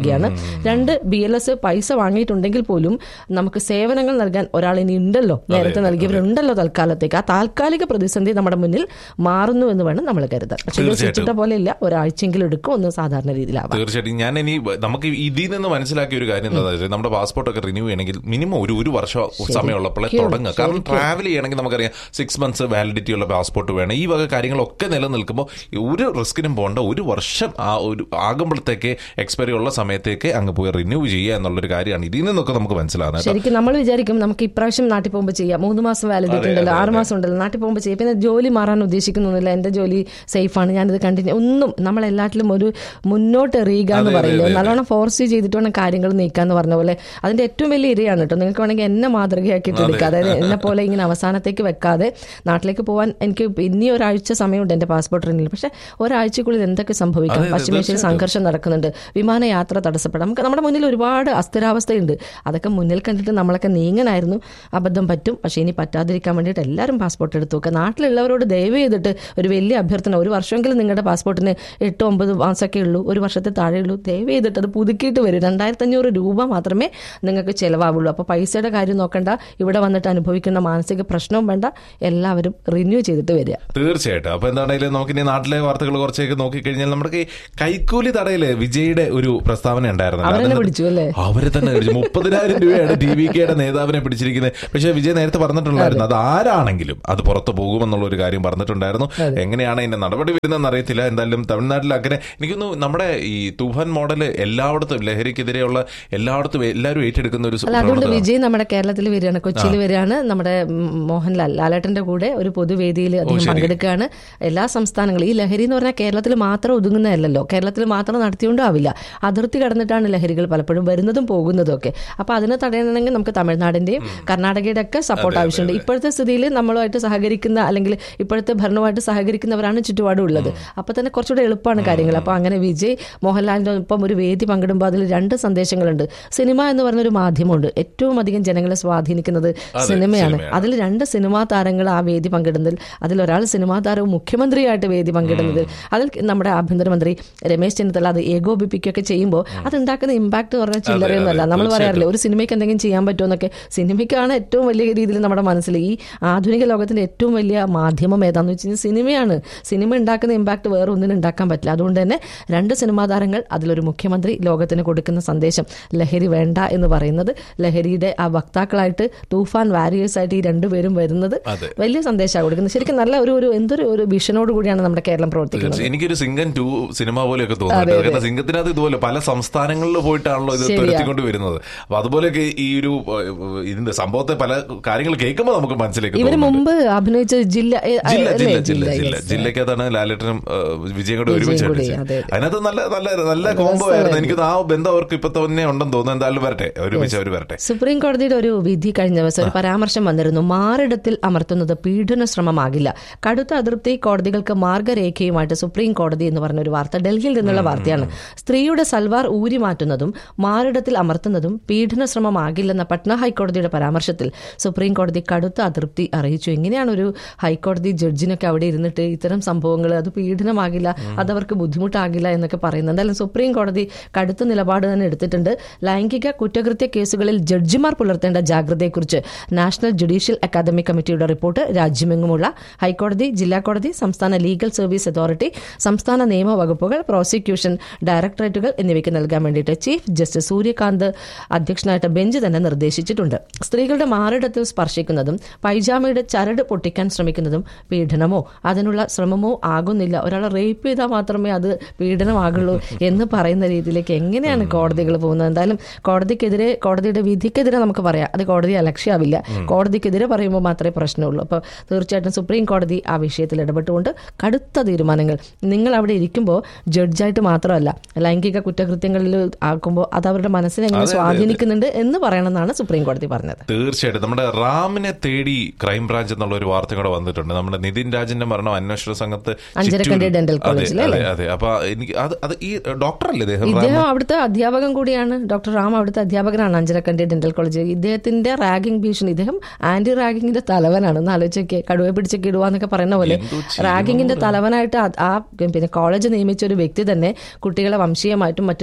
വരികയാണ് രണ്ട് ബി എൽ എസ് പൈസ വാങ്ങിയിട്ടുണ്ടെങ്കിൽ പോലും നമുക്ക് സേവനങ്ങൾ നൽകാൻ ഒരാൾ ഇനി ഉണ്ടല്ലോ നേരത്തെ നൽകിയവരുണ്ടല്ലോ തൽക്കാലത്തേക്ക് ആ താൽക്കാലിക പ്രതിസന്ധി നമ്മുടെ മുന്നിൽ മാറുന്നു എന്ന് വേണം നമ്മൾ കരുതാൻ പക്ഷേ ഇത് തീർച്ചയായിട്ടും. സ്വിച്ചിട്ട പോലെ ഇല്ല ഒരാഴ്ചയെങ്കിലും എടുക്കും ഒന്ന് സാധാരണ രീതിയിലാവാം തീർച്ചയായിട്ടും ഞാൻ ഇനി നമുക്ക് ഇതിൽ നിന്ന് മനസ്സിലാക്കിയ ഒരു കാര്യം എന്താ വെച്ചാൽ നമ്മുടെ പാസ്പോർട്ട് ഒക്കെ റിന്യൂ ചെയ്യണമെങ്കിൽ മിനിമം ഒരു ഒരു വർഷം സമയമുള്ളപ്പോഴേ തുടങ്ങുക കാരണം ട്രാവൽ ചെയ്യണമെങ്കിൽ നമുക്കറിയാം സിക്സ് മന്ത്സ് വാലിഡിറ്റി ഉള്ള പാസ്പോർട്ട് വേണം ഈ വക കാര്യങ്ങളൊക്കെ നിലനിൽക്കുമ്പോൾ ഒരു റിസ്കിനും പോകേണ്ട ഒരു വർഷം ആ ഒരു ആകുമ്പോഴത്തേക്ക് എക്സ്പയറി ഉള്ള സമയത്തേക്ക് അങ്ങ് പോയി റിന്യൂ ചെയ്യുക എന്നുള്ളൊരു കാര്യമാണ് ഇതിൽ നിന്നൊക്കെ നമുക്ക് മനസ്സിലാകുന്നത് കേട്ടോ. ശരിക്കും നമ്മൾ വിചാരിക്കും നമുക്ക് ഇപ്രാവശ്യം നാട്ടിൽ പോകുമ്പോൾ ചെയ്യാം മൂന്ന് മാസം വാലിഡിറ്റി ഉണ്ടല്ലോ ആറ് മാസം ഉണ്ടല്ലോ നാട്ടിൽ പോകുമ്പോൾ ചെയ്യാം പിന്നെ ജോലി മാറാൻ ഉദ്ദേശിക്കുന്നൊന്നുമില്ല എന്റെ ജോലി സേഫാണ് ഞാനിത് കണ്ടിന്യൂ ഒന്നും നമ്മൾ എല്ലാറ്റിലും ഒരു മുന്നോട്ട് എറിയുക എന്ന് പറയില്ലേ നല്ലോണം ഫോഴ്സ് ചെയ്തിട്ട് വേണം കാര്യങ്ങൾ നീക്കാന്ന് പറഞ്ഞ പോലെ അതിന്റെ ഏറ്റവും വലിയ ഇരയാണ് കേട്ടോ നിങ്ങൾക്ക് വേണമെങ്കിൽ എന്നെ മാതൃകയാക്കിയിട്ട് എടുക്കുക അതായത് എന്നെ പോലെ ഇങ്ങനെ അവസാനത്തേക്ക് വെക്കാതെ നാട്ടിലേക്ക് പോകാൻ എനിക്ക് ഇനി ഒരാഴ്ച സമയമുണ്ട് എന്റെ പാസ്പോർട്ട് റിന്യൂൽ പക്ഷെ ഒരാഴ്ചക്കുള്ളിൽ എന്തൊക്കെ സംഭവിക്കാം പശ്ചിമേഷ്യയിൽ സംഘർഷം നടക്കുന്നുണ്ട് വിമാനയാത്ര തടസ്സപ്പെടാം നമുക്ക് നമ്മുടെ മുന്നിൽ ഒരുപാട് അസ്ഥിരാവസ്ഥയുണ്ട് അതൊക്കെ മുന്നിൽ കണ്ടിട്ട് നമ്മളൊക്കെ നീങ്ങനായിരുന്നു അബദ്ധം പറ്റും പക്ഷേ ഇനി പറ്റാതിരിക്കാൻ വേണ്ടിയിട്ട് എല്ലാവരും പാസ്പോർട്ട് എടുത്തു വെക്കുക നാട്ടിലുള്ളവരോട് ദയവ് ചെയ്തിട്ട് ഒരു വലിയ അഭ്യർത്ഥന ഒരു വർഷമെങ്കിലും നിങ്ങളുടെ പാസ്പോർട്ടിന് എട്ട് ഒമ്പത് മാസമൊക്കെ ഉള്ളൂ ഒരു വർഷത്തെ താഴെ ഉള്ളൂ ദയവ് ചെയ്തിട്ട് അത് പുതുക്കിയിട്ട് വരും രണ്ടായിരത്തി അഞ്ഞൂറ് രൂപ മാത്രമേ നിങ്ങൾക്ക് ചിലവാവുള്ളൂ അപ്പോൾ പൈസയുടെ കാര്യം നോക്കണ്ട ഇവിടെ വന്നിട്ട് അനുഭവിക്കുന്ന മാനസിക പ്രശ്നവും വേണ്ട എല്ലാവരും റിന്യൂ ചെയ്തിട്ട് വരിക തീർച്ചയായിട്ടും അപ്പൊ എന്താണെങ്കിലും നമുക്ക് ഇനി നാട്ടിലെ വാർത്തകൾ കുറച്ചൊക്കെ നോക്കിക്കഴിഞ്ഞാൽ നമ്മുടെ ഈ കൈക്കൂലി തടയില് വിജയുടെ ഒരു പ്രസ്താവന ഉണ്ടായിരുന്നു അവരെന്നെ പിടിച്ചു അല്ലേ? അവരെ തന്നെ പിടിച്ചു മുപ്പതിനായിരം രൂപയാണ് ടി വി കെയുടെ നേതാവിനെ പിടിച്ചിരിക്കുന്നത് പക്ഷെ വിജയ് നേരത്തെ പറഞ്ഞിട്ടുണ്ടായിരുന്നു അത് ആരാണെങ്കിലും അത് പുറത്തു പോകുമെന്നുള്ള ഒരു കാര്യം പറഞ്ഞിട്ടുണ്ടായിരുന്നു എങ്ങനെയാണ് ഇതിന്റെ നടപടി വരുന്നതെന്ന് അറിയത്തില്ല എന്തായാലും തമിഴ്നാട്ടിൽ അങ്ങനെ എനിക്കൊന്നു നമ്മുടെ ഈ തൂഫാൻ മോഡൽ എല്ലായിടത്തും ലഹരിക്കെതിരെയുള്ള എല്ലായിടത്തും എല്ലാവരും ഏറ്റെടുക്കുന്ന ഒരു അല്ല അതുകൊണ്ട് പ്രവണത വിജയ് നമ്മുടെ കേരളത്തിൽ വരികയാണ് കൊച്ചിയിൽ വരികയാണ് നമ്മുടെ ഉം, മോഹൻലാൽ ലാലേട്ടന്റെ കൂടെ ഒരു പൊതുവേദിയിൽ അദ്ദേഹം പങ്കെടുക്കുകയാണ് എല്ലാ സംസ്ഥാനങ്ങളും ഈ ലഹരി എന്ന് പറഞ്ഞാൽ കേരളത്തിൽ മാത്രം ഒതുങ്ങുന്നതല്ലല്ലോ കേരളത്തിൽ മാത്രം നടത്തിയോണ്ടും ആവില്ല അതിർത്തി കടന്നിട്ടാണ് ലഹരികൾ പലപ്പോഴും വരുന്നതും പോകുന്നതും ഒക്കെ അപ്പൊ അതിനെ തടയണമെങ്കിൽ നമുക്ക് തമിഴ്നാടിന്റെയും കർണാടകയുടെ ഒക്കെ സപ്പോർട്ട് ആവശ്യമുണ്ട് ഇപ്പോഴത്തെ സ്ഥിതിയിൽ നമ്മളുമായിട്ട് സഹകരിക്കുന്ന അല്ലെങ്കിൽ ഇപ്പോഴത്തെ ഭരണവുമായിട്ട് സഹകരിക്കുന്നവരാണ് ചുറ്റുപാടും ഉള്ളത് അപ്പൊ തന്നെ കുറച്ചുകൂടെ എളുപ്പമാണ് കാര്യങ്ങൾ അപ്പൊ അങ്ങനെ വിജയ് മോഹൻലാലിന്റെ ഒപ്പം ഒരു വേദി പങ്കിടുമ്പോൾ അതിൽ രണ്ട് സന്ദേശങ്ങളുണ്ട് സിനിമ എന്ന് പറഞ്ഞ ഒരു മാധ്യമമുണ്ട് ഏറ്റവും അധികം ജനങ്ങളെ സ്വാധീനിക്കുന്നത് സിനിമയാണ് അതിൽ രണ്ട് സിനിമാ താരങ്ങൾ ആ വേദി പങ്കിടുന്നതിൽ അതിൽ ഒരാൾ സിനിമാ താരവും മുഖ്യമന്ത്രിയായിട്ട് വേദി പങ്കിടുന്നതിൽ അതിൽ നമ്മുടെ ആഭ്യന്തരമന്ത്രി രമേശ് ചെന്നിത്തല അത് ഏകോപിപ്പിക്കുകയൊക്കെ ചെയ്യുമ്പോൾ അത് ഉണ്ടാക്കുന്ന ഇമ്പാക്ട് എന്ന് പറഞ്ഞാൽ ചില്ലറയൊന്നുമല്ല നമ്മൾ പറയാറില്ല ഒരു സിനിമയ്ക്ക് എന്തെങ്കിലും ചെയ്യാൻ പറ്റുമോ എന്നൊക്കെ സിനിമയ്ക്കാണ് ഏറ്റവും വലിയ രീതിയിൽ നമ്മുടെ മനസ്സിൽ ഈ ആധുനിക ലോകത്തിന്റെ ഏറ്റവും വലിയ മാധ്യമം ഏതാന്ന് വെച്ച് കഴിഞ്ഞാൽ സിനിമയാണ് സിനിമ ഉണ്ടാക്കുന്ന ഇമ്പാക്ട് വേറെ ഒന്നിനും ഉണ്ടാക്കാൻ പറ്റില്ല അതുകൊണ്ട് തന്നെ രണ്ട് സിനിമാ താരങ്ങൾ അതിലൊരു മുഖ്യമന്ത്രി ലോകത്തിന് കൊടുക്കുന്ന സന്ദേശം ലഹരി വേണ്ട എന്ന് പറയുന്നത് ലഹരിയുടെ ആ വക്താക്കളായിട്ട് തൂഫാൻ വാരിയേഴ്സ് ആയിട്ട് ഈ രണ്ടുപേരും വരുന്നത് അതെ. വലിയ സന്ദേശമാണ് കൊടുക്കുന്നത് ശരിക്കും നല്ല ഒരു ഒരു എന്തൊരു ഒരു വിഷനോട് കൂടിയാണ് നമ്മുടെ കേരളം പ്രവർത്തിക്കുന്നത് തീർച്ചയായും. എനിക്കൊരു സിംഗൻ ടു സിനിമ പോലെയൊക്കെ തോന്നുന്നുണ്ട് കാരണം സിംഗത്തിനകത്ത് ഇതുപോലെ പല സംസ്ഥാനങ്ങളിൽ പോയിട്ടാണല്ലോ ഇത് ശരിയാ. തുരത്തിക്കൊണ്ട് വരുന്നത് അപ്പൊ അതുപോലെയൊക്കെ ഈ ഒരു ഏഹ്, ഇതിന്റെ സംഭവത്തെ പല കാര്യങ്ങൾ കേൾക്കുമ്പോൾ നമുക്ക് മനസ്സിലേക്ക് ഇവര് തോന്നുന്നുണ്ട്. മുമ്പ് അഭിനയിച്ച ജില്ല ഏ, ജില്ല അല്ലേ? ജില്ല ജില്ല ജില്ല yes. ജില്ലക്കകത്താണ് ലാലേട്ടനും ഏഹ്, വിജയും കൂടെ ഒരുമിച്ച് കൂടി, അടിച്ചത്. അതെ, അതെ. അതിനകത്ത് നല്ല നല്ല നല്ല കോംബോ ആയിരുന്നു എനിക്ക് ആ ബന്ധം അവർക്ക് ഇപ്പൊ തന്നെ ഉണ്ടെന്ന് തോന്നുന്നു എന്തായാലും വരട്ടെ ഒരുമിച്ച് അവർ വരട്ടെ സുപ്രീം കോടതിയുടെ ഒരു വിധി കഴിഞ്ഞ ദിവസം ഒരു പരാമർശം വന്നിരുന്നു മാറിടത്തിൽ അമർത്തുന്നത് പീഡന ശ്രമമാകില്ല കടുത്ത അതിർത്തി കോടതികൾക്ക് മാർഗരേഖയുമായിട്ട് സുപ്രീം കോടതി എന്ന് പറഞ്ഞ ഒരു വാർത്ത ഡൽഹിയിൽ നിന്നുള്ള വാർത്തയാണ് സ്ത്രീയുടെ സൽവാർ ഊരി മാറ്റുന്നതും മാറിടത്തിൽ അമർത്തുന്നതും പീഡന ശ്രമമാകില്ലെന്ന പട്ന ഹൈക്കോടതിയുടെ പരാമർശത്തിൽ സുപ്രീം കോടതി കടുത്ത അതൃപ്തി അറിയിച്ചു എങ്ങനെയാണ് ഒരു ഹൈക്കോടതി ജഡ്ജിനൊക്കെ അവിടെ ഇരുന്നിട്ട് ഇത്തരം സംഭവങ്ങൾ അത് പീഡനമാകില്ല അതവർക്ക് ബുദ്ധിമുട്ടാകില്ല എന്നൊക്കെ പറയുന്നത് എന്തായാലും സുപ്രീം കോടതി കടുത്ത നിലപാട് തന്നെ എടുത്തിട്ടുണ്ട് ലൈംഗിക കുറ്റകൃത്യ കേസുകളിൽ ജഡ്ജിമാർ പുലർത്തേണ്ട ജാഗ്രതയെക്കുറിച്ച് നാഷണൽ ജുഡീഷ്യൽ അക്കാദമി കമ്മിറ്റിയുടെ റിപ്പോർട്ട് രാജ്യമെങ്ങുമുള്ള ഹൈക്കോടതി ജില്ലാ കോടതി സംസ്ഥാന ലീഗൽ സർവീസ് അതോറിറ്റി സംസ്ഥാന നിയമ വകുപ്പുകൾ പ്രോസിക്യൂഷൻ ഡയറക്ടറേറ്റുകൾ എന്നിവയ്ക്ക് നൽകാൻ വേണ്ടിയിട്ട് ചീഫ് ജസ്റ്റിസ് സൂര്യകാന്ത് അധ്യക്ഷനായിട്ട് ബെഞ്ച് തന്നെ നിർദ്ദേശിച്ചിട്ടുണ്ട് സ്ത്രീകളുടെ മാറിടത്തിൽ സ്പർശിക്കുന്നതും പൈജാമയുടെ ചരട് പൊട്ടിക്കാൻ ശ്രമിക്കുന്നതും പീഡനമോ അതിനുള്ള ശ്രമമോ ആകുന്നില്ല ഒരാളെ റേപ്പ് ചെയ്താൽ മാത്രമേ അത് പീഡനമാകുള്ളൂ എന്ന് പറയുന്ന രീതിയിലേക്ക് എങ്ങനെയാണ് കോടതികൾ പോകുന്നത് എന്തായാലും കോടതിക്കെതിരെ കോടതിയുടെ വിധിക്കെതിരെ നമുക്ക് പറയാം അത് കോടതി അലക്ഷ്യാവില്ല കോടതിക്കെതിരെ പറയുമ്പോൾ മാത്രമേ പ്രശ്നമുള്ളൂ അപ്പോൾ തീർച്ചയായിട്ടും സുപ്രീം കോടതി ആ വിഷയത്തിൽ ഇടപെട്ടുകൊണ്ട് കടുത്ത തീരുമാനങ്ങൾ നിങ്ങൾ അവിടെ ഇരിക്കുമ്പോൾ ജഡ്ജായിട്ട് മാത്രമല്ല ലൈംഗിക കുറ്റകൃത്യങ്ങളിൽ ആക്കുമ്പോൾ അത് അവരുടെ മനസ്സിനെ എങ്ങനെ സ്വാധീനിക്കുന്നുണ്ട് എന്ന് പറയണമെന്നാണ് സുപ്രീം കോടതി പറഞ്ഞത് തീർച്ചയായിട്ടും നമ്മുടെ റാമിനെ തേടി ക്രൈംബ്രാഞ്ച് എന്നുള്ള ഒരു വാർത്ത കൂടെ വന്നിട്ടുണ്ട് നമ്മുടെ നിതിൻ രാജിന്റെ മരണം അന്വേഷണ സംഘത്ത് അഞ്ചരക്കണ്ടി ചുറ്റും- ഡെന്റൽ അതെ, കോളേജിൽ അതെ അതെ അപ്പൊ എനിക്ക് അത് അത് ഈ ഡോക്ടറല്ലേ ഇദ്ദേഹം റാം? ഇദ്ദേഹം അവിടുത്തെ അധ്യാപകൻ കൂടിയാണ് ഡോക്ടർ റാം അവിടുത്തെ അധ്യാപകനാണ് അഞ്ചരക്കണ്ടി ഡെന്റൽ കോളേജ് ഇദ്ദേഹത്തിന്റെ റാഗിംഗ് ഭീഷണി ഇദ്ദേഹം ആന്റി റാഗിങ്ങിന്റെ തലവനാണ് ഒന്ന് ആലോചിച്ചൊക്കെ കടുവ പിടിച്ചൊക്കെ ഇടുവാന്നൊക്കെ പറയുന്ന പോലെ റാഗിങ്ങിന്റെ തലവനായിട്ട് ആ- ആ പിന്നെ കോളേജ് നിയമിച്ച ഒരു വ്യക്തി തന്നെ കുട്ടികളെ വംശീയമായിട്ടും മറ്റു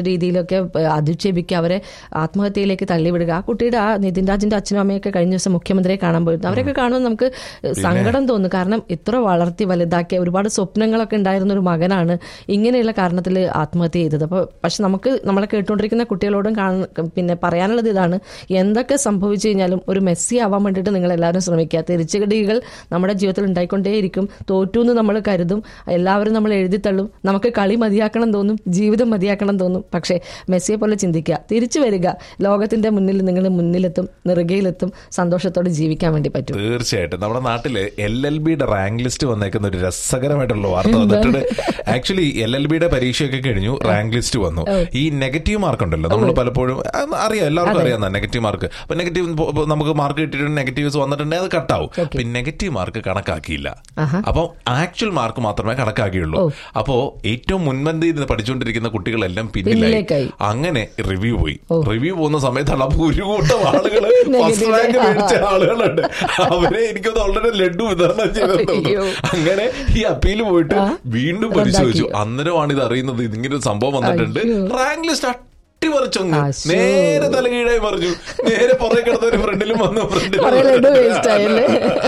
രീതിയിലൊക്കെ ഏഹ്, അധിക്ഷേപിക്കുക അവരെ ആത്മഹത്യയിലേക്ക് തള്ളിവിടുക ആ കുട്ടിയുടെ ആ നിതിൻ രാജിന്റെ അച്ഛനും അമ്മയൊക്കെ കഴിഞ്ഞ ദിവസം മുഖ്യമന്ത്രിയെ കാണാൻ പോയിരുന്നു അവരൊക്കെ കാണുമ്പോൾ നമുക്ക് സങ്കടം തോന്നും കാരണം ഇത്ര വളർത്തി വലുതാക്കിയ ഒരുപാട് സ്വപ്നങ്ങളൊക്കെ ഉണ്ടായിരുന്ന ഒരു മകനാണ് ഇങ്ങനെയുള്ള കാരണത്തിൽ ആത്മഹത്യ ചെയ്തത് അപ്പോൾ പക്ഷെ നമുക്ക് നമ്മളെ കേട്ടുകൊണ്ടിരിക്കുന്ന കുട്ടികളോടും കാണ പിന്നെ പറയാനുള്ളത് ഇതാണ് എന്തൊക്കെ സംഭവിച്ചു കഴിഞ്ഞാലും ഒരു മെസ്സി ആവാൻ വേണ്ടിയിട്ട് നിങ്ങൾ എല്ലാവരും ശ്രമിക്കുക തിരിച്ചുകടികൾ നമ്മുടെ ജീവിതത്തിൽ ഉണ്ടായിക്കൊണ്ടേയിരിക്കും തോറ്റു എന്ന് നമ്മൾ കരുതും എല്ലാവരും നമ്മൾ എഴുതിത്തള്ളും നമുക്ക് കളി മതിയാക്കണം തോന്നും ജീവിതം മതിയാക്കണം തോന്നും പക്ഷേ മെസ്സിയെ പോലെ ചിന്തിക്കുക തിരിച്ചു വരിക ലോകത്തിന്റെ മുന്നിൽ നിങ്ങൾ മുന്നിലെത്തും നെറുകയിലെത്തും സന്തോഷത്തോടെ ജീവിക്കാൻ വേണ്ടി പറ്റും തീർച്ചയായിട്ടും നമ്മുടെ നാട്ടില് എൽ എൽ ബിയുടെ റാങ്ക് ലിസ്റ്റ് വന്നേക്കുന്ന ഒരു രസകരമായിട്ടുള്ള വാർത്ത വന്നിട്ടുണ്ട് ആക്ച്വലി എൽ എൽ ബിയുടെ പരീക്ഷയൊക്കെ കഴിഞ്ഞു റാങ്ക് ലിസ്റ്റ് വന്നു ഈ നെഗറ്റീവ് മാർക്ക് ഉണ്ടല്ലോ നമ്മൾ പലപ്പോഴും അത് അറിയാം എല്ലാവർക്കും അറിയാം നെഗറ്റീവ് മാർക്ക് അപ്പൊ നെഗറ്റീവ് നമുക്ക് മാർക്ക് കിട്ടിയിട്ട് നെഗറ്റീവ്സ് വന്നിട്ടുണ്ടെങ്കിൽ അത് കട്ടാവും അപ്പൊ നെഗറ്റീവ് മാർക്ക് കണക്കാക്കിയില്ല അപ്പൊ ആക്ച്വൽ മാർക്ക് മാത്രമേ കണക്കാക്കിയുള്ളൂ അപ്പോ ഏറ്റവും മുൻപന്തിയിൽ നിന്ന് പഠിച്ചുകൊണ്ടിരിക്കുന്ന കുട്ടികളെല്ലാം പിന്നിലായി പിന്നിലേക്കായി. അങ്ങനെ റിവ്യൂ പോയി റിവ്യൂ പോകുന്ന സമയത്താണ് അപ്പൊ ഒരു കൂട്ടം ആളുകള് ഫസ്റ്റ് Negative. റാങ്ക് മേടിച്ച ആളുകളുണ്ട് അവരെ എനിക്കൊന്ന് ഓൾറെഡി ലഡു വിതരണം ചെയ്തിട്ടുണ്ട് അയ്യോ. അങ്ങനെ ഈ അപ്പീൽ പോയിട്ട് വീണ്ടും പരിശോധിച്ചു അന്നേരമാണ് ഇത് അറിയുന്നത് ഇതിങ്ങനെ ഒരു സംഭവം വന്നിട്ടുണ്ട് അയ്യോ. റാങ്ക് ലിസ്റ്റ് അട്ടിമറിച്ചൊന്ന് അശ്ശോ. നേരെ തലകീഴായി മറിഞ്ഞു നേരെ പുറകെ കിടന്ന ഒരു ഫ്രണ്ടിലും വന്നു ഫ്രണ്ടിലും കുറേ ലഡു waste ആയല്ലേ?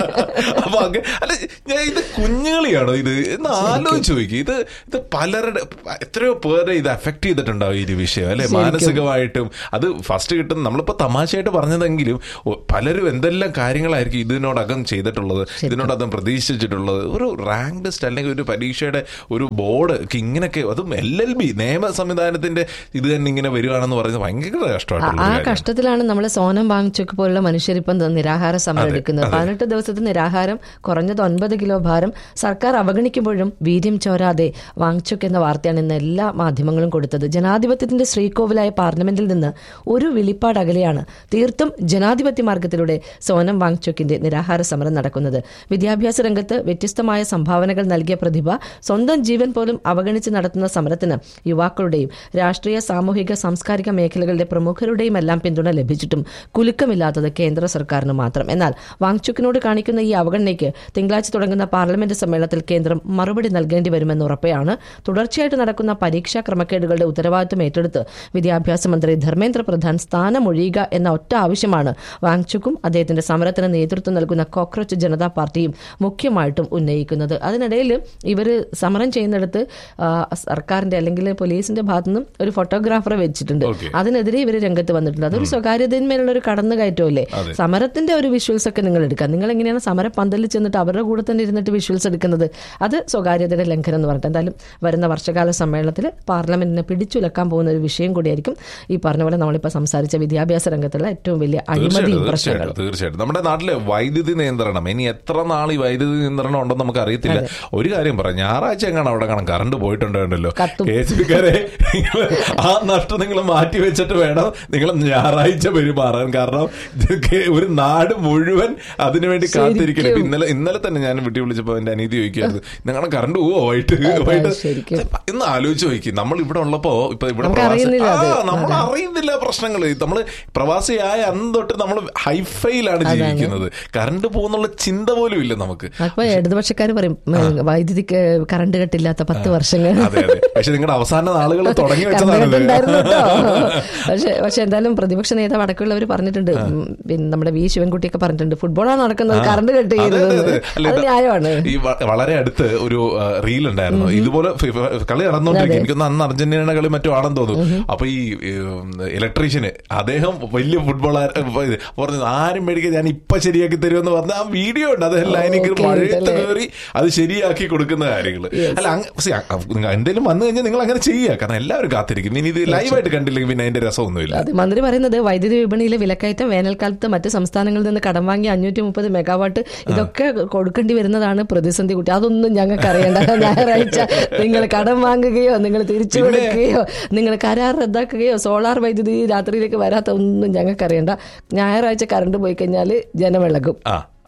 അപ്പൊ അങ്ങ- അല്ല ഞാൻ ഇത് കുഞ്ഞുകളിയാണോ ഇത് എന്ന് ആലോചിച്ച് നോക്കി ഇത് ഇത് പലരുടെ എത്രയോ പേരെ ഇത് അഫക്ട് ചെയ്തിട്ടുണ്ടാവും ഈ ഒരു വിഷയം അല്ലെ മാനസികമായിട്ടും അത് ഫസ്റ്റ് കിട്ടുന്ന നമ്മളിപ്പോ തമാശയായിട്ട് പറഞ്ഞതെങ്കിലും ഒ- പലരും എന്തെല്ലാം കാര്യങ്ങളായിരിക്കും ഇതിനോടകം ചെയ്തിട്ടുള്ളത് ഇതിനോടകം പ്രതീക്ഷിച്ചിട്ടുള്ളത് ഒരു റാങ്ക് ലിസ്റ്റ് അല്ലെങ്കിൽ ഒരു പരീക്ഷയുടെ ഒരു ബോർഡ് ഇങ്ങനെയൊക്കെ അതും എൽ എൽ ബി നിയമ സംവിധാനത്തിന്റെ ഇത് തന്നെ ഇങ്ങനെ വരുവാണെന്ന് പറയുന്നത് ഭയങ്കര ആ- കഷ്ടമായിട്ടുള്ള ആ ഒരു കാര്യം. കഷ്ടത്തിലാണ് നമ്മൾ സോനം വാങ്ങിച്ചൊക്കെ പോലുള്ള മനുഷ്യരിപ്പം ദ- നിരാഹാര സമരം അതെ, എടുക്കുന്നത് അതെ. പതിനെട്ട് ദിവസത്തെ നിരാഹാരം കുറഞ്ഞത് ഒൻപത് കിലോ ഭാരം സർക്കാർ അവഗണിക്കുമ്പോഴും വീര്യം ചോരാതെ വാങ്ങിച്ചൊക്കെ എന്ന വാർത്തയാണ് ഇന്ന് എല്ലാ മാധ്യമങ്ങളും കൊടുത്തത് ജനാധിപത്യത്തിന്റെ ശ്രീകോവിലായ പാർലമെന്റിൽ നിന്ന് ഒരു വിളിപ്പാട് അകലെയാണ് തീർത്തും ജനാധിപത്യ മാർഗത്തിലൂടെ സോനം വാങ്ചോക്കിന്റെ നിരാഹാര സമരം നടക്കുന്നത് വിദ്യാഭ്യാസ രംഗത്ത് വ്യത്യസ്തമായ സംഭാവനകൾ നൽകിയ പ്രതിഭ സ്വന്തം ജീവൻ പോലും അവഗണിച്ച് നടത്തുന്ന സമരത്തിന് യുവാക്കളുടെയും രാഷ്ട്രീയ സാമൂഹിക സാംസ്കാരിക മേഖലകളുടെ പ്രമുഖരുടെയും എല്ലാം പിന്തുണ ലഭിച്ചിട്ടും കുലുക്കമില്ലാത്തത് കേന്ദ്ര സർക്കാരിന് മാത്രം എന്നാൽ വാങ്ചുക്കിനോട് കാണിക്കുന്ന ഈ അവഗണനയ്ക്ക് തിങ്കളാഴ്ച തുടങ്ങുന്ന പാർലമെന്റ് സമ്മേളനത്തിൽ കേന്ദ്രം മറുപടി നൽകേണ്ടി വരുമെന്ന് ഉറപ്പെയാണ് തുടർച്ചയായിട്ട് നടക്കുന്ന പരീക്ഷാ ക്രമക്കേടുകളുടെ ഉത്തരവാദിത്വം ഏറ്റെടുത്ത് വിദ്യാഭ്യാസ മന്ത്രി ധർമ്മേന്ദ്ര പ്രധാൻ സ്ഥാനമൊഴിയുക എന്ന ഒറ്റ ആവശ്യമാണ് വാങ്ചുക്കും അദ്ദേഹത്തിന്റെ സമരത്തിന് നേതൃത്വം നൽകുന്ന കോക്രോച്ച് ജനതാ പാർട്ടിയും മുഖ്യമായിട്ടും ഉന്നയിക്കുന്നത് അതിനിടയിൽ ഇവർ സമരം ചെയ്യുന്നിടത്ത് ആ, സർക്കാരിന്റെ അല്ലെങ്കിൽ പോലീസിന്റെ ഭാഗത്തുനിന്നും ഒരു ഫോട്ടോഗ്രാഫറെ വെച്ചിട്ടുണ്ട് Okay. അതിനെതിരെ ഇവർ രംഗത്ത് വന്നിട്ടുണ്ട് അതൊരു സ്വകാര്യതന്മേലുള്ള ഒരു കടന്നുകയറ്റമല്ലേ അതെ. സമരത്തിന്റെ ഒരു വിഷ്വൽസ് ഒക്കെ നിങ്ങൾ എടുക്കുക നിങ്ങൾ എങ്ങനെയാണ് സമര പന്തലിൽ ചെന്നിട്ട് അവരുടെ കൂടെ തന്നെ ഇരുന്നിട്ട് വിഷ്വൽസ് എടുക്കുന്നത് അത് സ്വകാര്യതയുടെ ലംഘനം എന്ന് പറഞ്ഞിട്ട് എന്തായാലും വരുന്ന വർഷകാല സമ്മേളനത്തിൽ പാർലമെന്റിനെ പിടിച്ചുലക്കാൻ പോകുന്ന ഒരു വിഷയം കൂടിയായിരിക്കും ഈ പറഞ്ഞ പോലെ നമ്മളിപ്പോൾ സംസാരിച്ച വിദ്യാഭ്യാസ രംഗത്തുള്ള ഏറ്റവും വലിയ അഴിമതിയും തീർച്ചയായിട്ടും പ്രശ്നങ്ങളും തീർച്ചയായിട്ടും തീർച്ചയായിട്ടും നമ്മുടെ നാട്ടിലെ വൈദ്യുതി നിയന്ത്രണം ഇനി എത്ര നാൾ ഈ വൈദ്യുതി നിയന്ത്രണം ഉണ്ടെന്ന് നമുക്ക് അറിയത്തില്ല ഒരു കാര്യം പറയാം ഞായറാഴ്ച എങ്ങാണ് അവിടെ കാണാൻ കറണ്ട് പോയിട്ടുണ്ടല്ലോ കത്തും. കെ എസ് ബിക്കാരെ ആ നഷ്ടം നിങ്ങൾ മാറ്റി വെച്ചിട്ട് വേണം നിങ്ങൾ ഞായറാഴ്ച പെരുമാറാൻ കാരണം ഇതൊക്കെ ഒരു നാട് മുഴുവൻ അതിനുവേണ്ടി കാത്തിരിക്കണം ഇപ്പൊ ഇന്നലെ ഇന്നലെ തന്നെ ഞാൻ വീട്ടിൽ വിളിച്ചപ്പോ എന്റെ അനീതി ചോദിക്കായിരുന്നു നിങ്ങളുടെ കറണ്ട് പോവോ വൈകിട്ട് വൈകിട്ട് ശരിക്കും. ഇന്ന് ആലോചിച്ച് നോക്കി നമ്മൾ ഇവിടെ ഉള്ളപ്പോ ഇപ്പൊ ഇവിടെ നമുക്ക് പ്രവാസി- അറിയുന്നില്ല അത്. ആ, നമ്മൾ അറിയുന്നില്ല പ്രശ്നങ്ങൾ നമ്മൾ പ്രവാസിയായ അന്ന് തൊട്ട് നമ്മൾ ഹൈഫൈയിലാണ് ജീവിക്കുന്നത് കറണ്ട് പോകുന്നുള്ള ചിന്ത പോലും ഇല്ല നമുക്ക് അപ്പൊ ഇടതുപക്ഷക്കാർ പറയും വൈദ്യുതിക്ക് കറണ്ട് കട്ടില്ലാത്ത പത്ത് വർഷങ്ങൾ അതെ അതെ പക്ഷെ നിങ്ങളുടെ അവസാന നാളുകൾ തുടങ്ങി വെച്ചതാണ് ഇത്. ഉണ്ടായിരുന്നു കേട്ടോ പക്ഷെ പക്ഷെ എന്തായാലും പ്രതിപക്ഷ നേതാവ് അടക്കമുള്ളവർ പറഞ്ഞിട്ടുണ്ട് ഉം, പിന്നെ നമ്മുടെ വി ശിവൻകുട്ടിയൊക്കെ പറഞ്ഞിട്ടുണ്ട് ഫുട്ബോളാണ് നടക്കുന്നത് കറണ്ട് കട്ട് അതെ, അതെ, ചെയ്തത് അതെ. അല്ല, അത് ഇത് ന്യായമാണ് ഈ വ- വളരെ അടുത്ത് ഒരു റീൽ ഉണ്ടായിരുന്നു ഇതുപോലെ ഫിഫ- കളി നടന്നുകൊണ്ടിരിക്കും എനിക്കൊന്ന് അന്ന് അർജന്റീനയുടെ കളി മറ്റോ ആണെന്ന് തോന്നുന്നു അപ്പൊ ഈ ഇലക്ട്രീഷ്യന് അദ്ദേഹം വലിയ ഫുട്ബോളർ പറഞ്ഞു ആരും മേടിക്കാൻ ഞാൻ ഇപ്പൊ ശരിയാക്കി തരുമെന്ന് പറഞ്ഞ ആ വീഡിയോ ഉണ്ട് അദ്ദേഹം ലൈനിൽ Okay, മഴയത്ത് ഉണ്ടല്ലേ? കയറി അത് ശരിയാക്കി കൊടുക്കുന്ന കാര്യങ്ങൾ അല്ല അങ്ങ- see, അ- നിങ്ങൾ എന്തെങ്കിലും വന്നു കഴിഞ്ഞാൽ നിങ്ങൾ അങ്ങനെ ചെയ്യുക കാരണം എല്ലാവരും കാത്തിരിക്കും ഇനി ഇത് ലൈവായിട്ട് കണ്ടില്ലെങ്കിൽ പിന്നെ അതിന്റെ രസമൊന്നുമില്ല അത് മന്ത്രി പറയുന്നത് വൈദ്യുതി വിപണിയിലെ വിലക്കയറ്റം വേനൽക്കാലത്ത് മറ്റ് സംസ്ഥാനങ്ങളിൽ നിന്ന് കടം വാങ്ങി അഞ്ഞൂറ്റി മുപ്പത് മെഗാവാട്ട് ഇതൊക്കെ കൊടുക്കേണ്ടി വരുന്നതാണ് പ്രതിസന്ധി കുട്ടി അതൊന്നും ഞങ്ങൾക്ക് അറിയണ്ട ഞായറാഴ്ച നിങ്ങൾ കടം വാങ്ങുകയോ നിങ്ങൾ തിരിച്ചു പിന്നെ- കൊടുക്കുകയോ നിങ്ങൾ കരാർ റദ്ദാക്കുകയോ സോളാർ വൈദ്യുതി രാത്രിയിലേക്ക് വരാത്ത ഒന്നും ഞങ്ങൾക്ക് അറിയണ്ട ഞായറാഴ്ച കറണ്ട് പോയി കഴിഞ്ഞാൽ ജനമിളകും ആ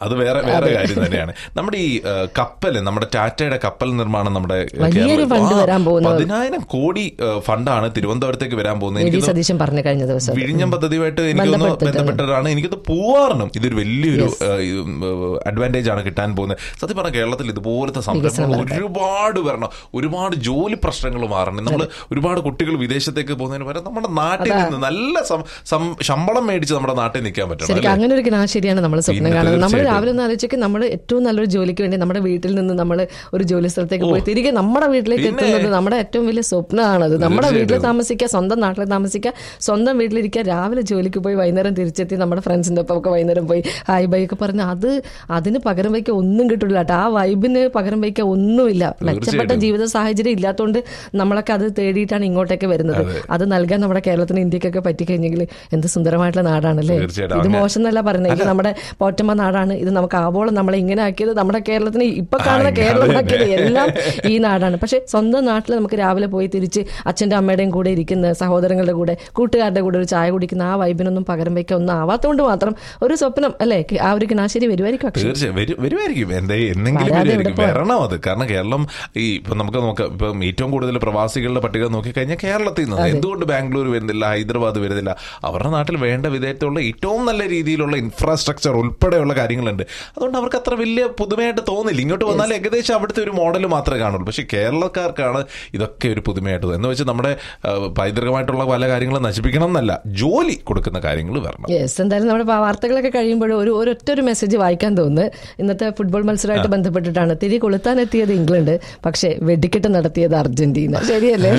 അത് വേറെ വേറെ കാര്യം തന്നെയാണ് നമ്മുടെ ഈ ആ, കപ്പല് നമ്മുടെ ടാറ്റയുടെ കപ്പൽ നിർമ്മാണം നമ്മുടെ വലിയൊരു കേരള- ഫണ്ട് ആ, വരാൻ പോകുന്നത്. പതിനായിരം കോടി ആ, ഫണ്ടാണ് തിരുവനന്തപുരത്തേക്ക് വരാൻ പോകുന്നത് വി ഡി എനിക്ക് സതീശൻ പറഞ്ഞു കഴിഞ്ഞ ദിവസം വിഴിഞ്ഞം പദ്ധതിയുമായിട്ട് എനിക്കൊന്ന് ബന്ധപ്പെട്ടിട്ടാണ്. ബന്ധപ്പെട്ടതാണ് എനിക്കത് പൂവാറിനും ഇതൊരു വലിയൊരു അഡ്വാൻറ്റേജ് ആണ് കിട്ടാൻ പോകുന്നത് സത്യം പറഞ്ഞാൽ കേരളത്തിൽ ഇതുപോലത്തെ സംരംഭങ്ങൾ ഒരുപാട് വരണം ഒരുപാട് ജോലി പ്രശ്നങ്ങൾ മാറണം നമ്മൾ ഒരുപാട് കുട്ടികൾ വിദേശത്തേക്ക് പോകുന്നതിന് പകരം നമ്മുടെ നാട്ടിൽ നിന്ന് നല്ല സം- സം- ശമ്പളം മേടിച്ച് നമ്മുടെ നാട്ടിൽ നിൽക്കാൻ പറ്റണം ശരിക്കും അല്ലേ? അങ്ങനെ ഒരു ഗ്നാശരിയാണ് നമ്മൾ സ്വപ്നം പിന്നെ കാണുന്നത് നമ്മൾ തീർച്ചയായിട്ടും. രാവിലെ ഒന്ന് ആലോചിച്ചൊക്കെ നമ്മൾ ഏറ്റവും നല്ലൊരു ജോലിക്ക് വേണ്ടി നമ്മുടെ വീട്ടിൽ നിന്ന് നമ്മൾ ഒരു ജോലി സ്ഥലത്തേക്ക് പോയി തിരികെ നമ്മുടെ വീട്ടിലേക്ക് പിന്നെ. എത്തുന്നത് നമ്മുടെ ഏറ്റവും വലിയ സ്വപ്നമാണത് നമ്മുടെ വീട്ടിൽ തീർച്ചയായിട്ടും. താമസിക്കുക സ്വന്തം നാട്ടിൽ താമസിക്കുക സ്വന്തം വീട്ടിലിരിക്കുക രാവിലെ ജോലിക്ക് പോയി വൈകുന്നേരം തിരിച്ചെത്തി നമ്മുടെ ഫ്രണ്ട്സിന്റെ ഒപ്പം ഒക്കെ വൈകുന്നേരം പോയി ഹായ് ബൈ ഒക്കെ പറഞ്ഞ് അത് അതിന് പകരം വയ്ക്കാൻ ഒന്നും കിട്ടില്ല കേട്ടോ ആ വൈബിന് പകരം വയ്ക്കാൻ ഒന്നുമില്ല മെച്ചപ്പെട്ട തീർച്ചയായിട്ടും. ജീവിത സാഹചര്യം ഇല്ലാത്തതുകൊണ്ട് നമ്മളൊക്കെ അത് തേടിയിട്ടാണ് ഇങ്ങോട്ടേക്ക് വരുന്നത് അത് നൽകാൻ നമ്മുടെ കേരളത്തിന് ഇന്ത്യക്കൊക്കെ പറ്റിക്കഴിഞ്ഞെങ്കിൽ എന്ത് സുന്ദരമായിട്ടുള്ള നാടാണല്ലേ തീർച്ചയായിട്ടും. ഇത് അങ്ങനെ- മോശം എന്നല്ല പറയുന്നത് ഇത് നമ്മുടെ പോറ്റമ്മ നാടാണ് ഇത് നമുക്ക് ആവോളം നമ്മളെ ഇങ്ങനെ ആക്കിയത് നമ്മുടെ കേരളത്തിന് ഇപ്പൊ കാണുന്ന ആ, കേരളം അതെ, ആക്കിയത് അതെ. എല്ലാം ഈ നാടാണ് പക്ഷെ സ്വന്തം നാട്ടിൽ നമുക്ക് രാവിലെ പോയി തിരിച്ച് അച്ഛന്റെ അമ്മയുടെയും കൂടെ ഇരിക്കുന്ന സഹോദരങ്ങളുടെ കൂടെ കൂട്ടുകാരുടെ കൂടെ ഒരു ചായ കുടിക്കുന്ന ആ വൈബിനൊന്നും പകരം വയ്ക്കാൻ ഒന്നും ആവാത്തതുകൊണ്ട് മാത്രം ഒരു സ്വപ്നം അല്ലേ ആ ഒരു കിനാശരി വരുമായിരിക്കും അക്ഷയ്. തീർച്ചയായും വരും വരുമായിരിക്കും എന്താ എന്നെങ്കിലും വരാതെ വരുമായിരിക്കും എവിടെ വരണം അത് കാരണം കേരളം ഈ ഇപ്പൊ നമുക്ക് നോക്കാം ഇപ്പം ഏറ്റവും കൂടുതൽ പ്രവാസികളുടെ പട്ടിക നോക്കിക്കഴിഞ്ഞാൽ കേരളത്തിൽ നിന്ന് എന്തുകൊണ്ട് ബാംഗ്ലൂർ വരുന്നില്ല ഹൈദരാബാദ് വരുന്നില്ല അവരുടെ നാട്ടിൽ വേണ്ട വിധേയത്തിലുള്ള ഏറ്റവും നല്ല രീതിയിലുള്ള ഇൻഫ്രാസ്ട്രക്ചർ ഉൾപ്പെടെയുള്ള കാര്യങ്ങളുണ്ട് അതുകൊണ്ട് അവർക്ക് അത്ര വലിയ പുതുമയായിട്ട് തോന്നില്ല ഇങ്ങോട്ട് വന്നാൽ ഏകദേശം അവിടുത്തെ ഒരു മോഡൽ മാത്രമേ കാണുള്ളൂ പക്ഷെ കേരളക്കാർക്കാണ് ഇതൊക്കെ ഒരു പുതുമയായിട്ട് തോന്നുന്നത് എന്ന് വെച്ചാൽ നമ്മുടെ ആ, പൈതൃകമായിട്ടുള്ള പല കാര്യങ്ങളും നശിപ്പിക്കണം എന്നല്ല ജോലി കൊടുക്കുന്ന കാര്യങ്ങൾ വരണം യെസ് എന്തായാലും നമ്മുടെ വാ- വാർത്തകളൊക്കെ കഴിയുമ്പോൾ ഒരു ഒരൊറ്റ ഒരു മെസ്സേജ് വായിക്കാൻ തോന്നുന്നു ഇന്നത്തെ ഫുട്ബോൾ മത്സരമായിട്ട് ബന്ധപ്പെട്ടിട്ടാണ് തിരി കൊളുത്താൻ എത്തിയത് ഇംഗ്ലണ്ട് പക്ഷേ വെടിക്കെട്ട് നടത്തിയത് അർജന്റീന ശരിയല്ലേ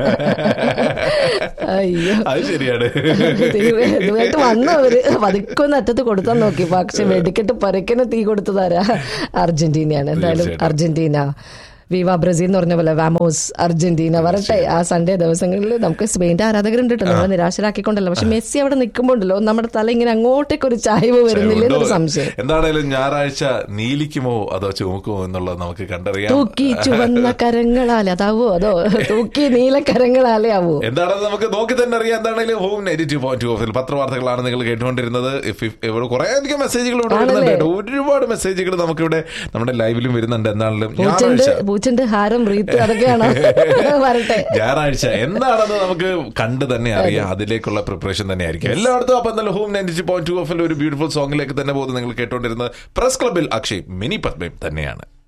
അയ്യോ അത് ശരിയാണ് തിരി- ഇതുമായിട്ട് വന്നു അവര് പതുക്കൊന്ന് അറ്റത്ത് കൊടുത്താൻ നോക്കി പക്ഷെ വെടിക്കെട്ട് പരക്കനെ തീ കൊടുത്തതാരാ അർജന്റീനയാണ് എന്തായാലും തീർച്ചയായിട്ടും. അർജന്റീന വിവ ബ്രസീൽ എന്ന് പറഞ്ഞ പോലെ വാമോസ് അർജന്റീന വരട്ടെ ആ സൺഡേ ദിവസങ്ങളിൽ നമുക്ക് സ്പെയിന്റെ ആരാധകരുണ്ട് കേട്ടോ നമ്മളെ നിരാശരാക്കിക്കൊണ്ടല്ല പക്ഷെ മെസ്സി അവിടെ നിൽക്കുമ്പോണ്ടല്ലോ നമ്മുടെ തല ഇങ്ങനെ അങ്ങോട്ടേക്ക് ഒരു ചായ്വ് വരുന്നില്ല എന്നൊരു സംശയം എന്താണേലും ഞായറാഴ്ച നീലിക്കുമോ അതോ ചുമക്കുമോ എന്നുള്ളത് നമുക്ക് കണ്ടറിയാം തൂക്കി ചുവന്ന കരങ്ങളാലെ അതാവോ അതോ തൂക്കി നീല കരങ്ങളാലെ ആവോ എന്താണെന്ന് നമുക്ക് നോക്കി തന്നെ അറിയാം എന്താണെങ്കിലും ഹോം നെഗറ്റീവ് പോയിന്റ് ടു ഓഫിൽ പത്രവാർത്തകളാണ് നിങ്ങൾ കേട്ടുകൊണ്ടിരുന്നത് If- if- ഇവിടെ കുറെ അധികം മെസ്സേജുകൾ ഇവിടെ വരുന്നുണ്ട് കേട്ടോ. ഒരുപാട് മെസ്സേജുകൾ നമുക്കിവിടെ നമ്മുടെ ലൈവിലും വരുന്നുണ്ട് എന്താണെങ്കിലും പൂച്ചണ്ട് ഞായറാഴ്ച പൂച്ചണ്ട് ഹാരം റീത്ത് അതൊക്കെയാണോ വരട്ടെ ഞായറാഴ്ച എന്താണെന്ന് നമുക്ക് കണ്ടു തന്നെ അറിയാം അതിലേക്കുള്ള പ്രിപ്പറേഷൻ തന്നെ ആയിരിക്കും എല്ലായിടത്തും അപ്പൊ എന്തായാലും ഹോം നയൻറ്റി പോയിന്റ് ടു ഓഫിൽ ഒരു ബ്യൂട്ടിഫുൾ സോങ്ങിലേക്ക് തന്നെ പോകുന്നത് നിങ്ങൾ കേട്ടോണ്ടിരുന്നത് പ്രസ് ക്ലബിൽ അക്ഷയ് മിനി പത്മയും തന്നെയാണ്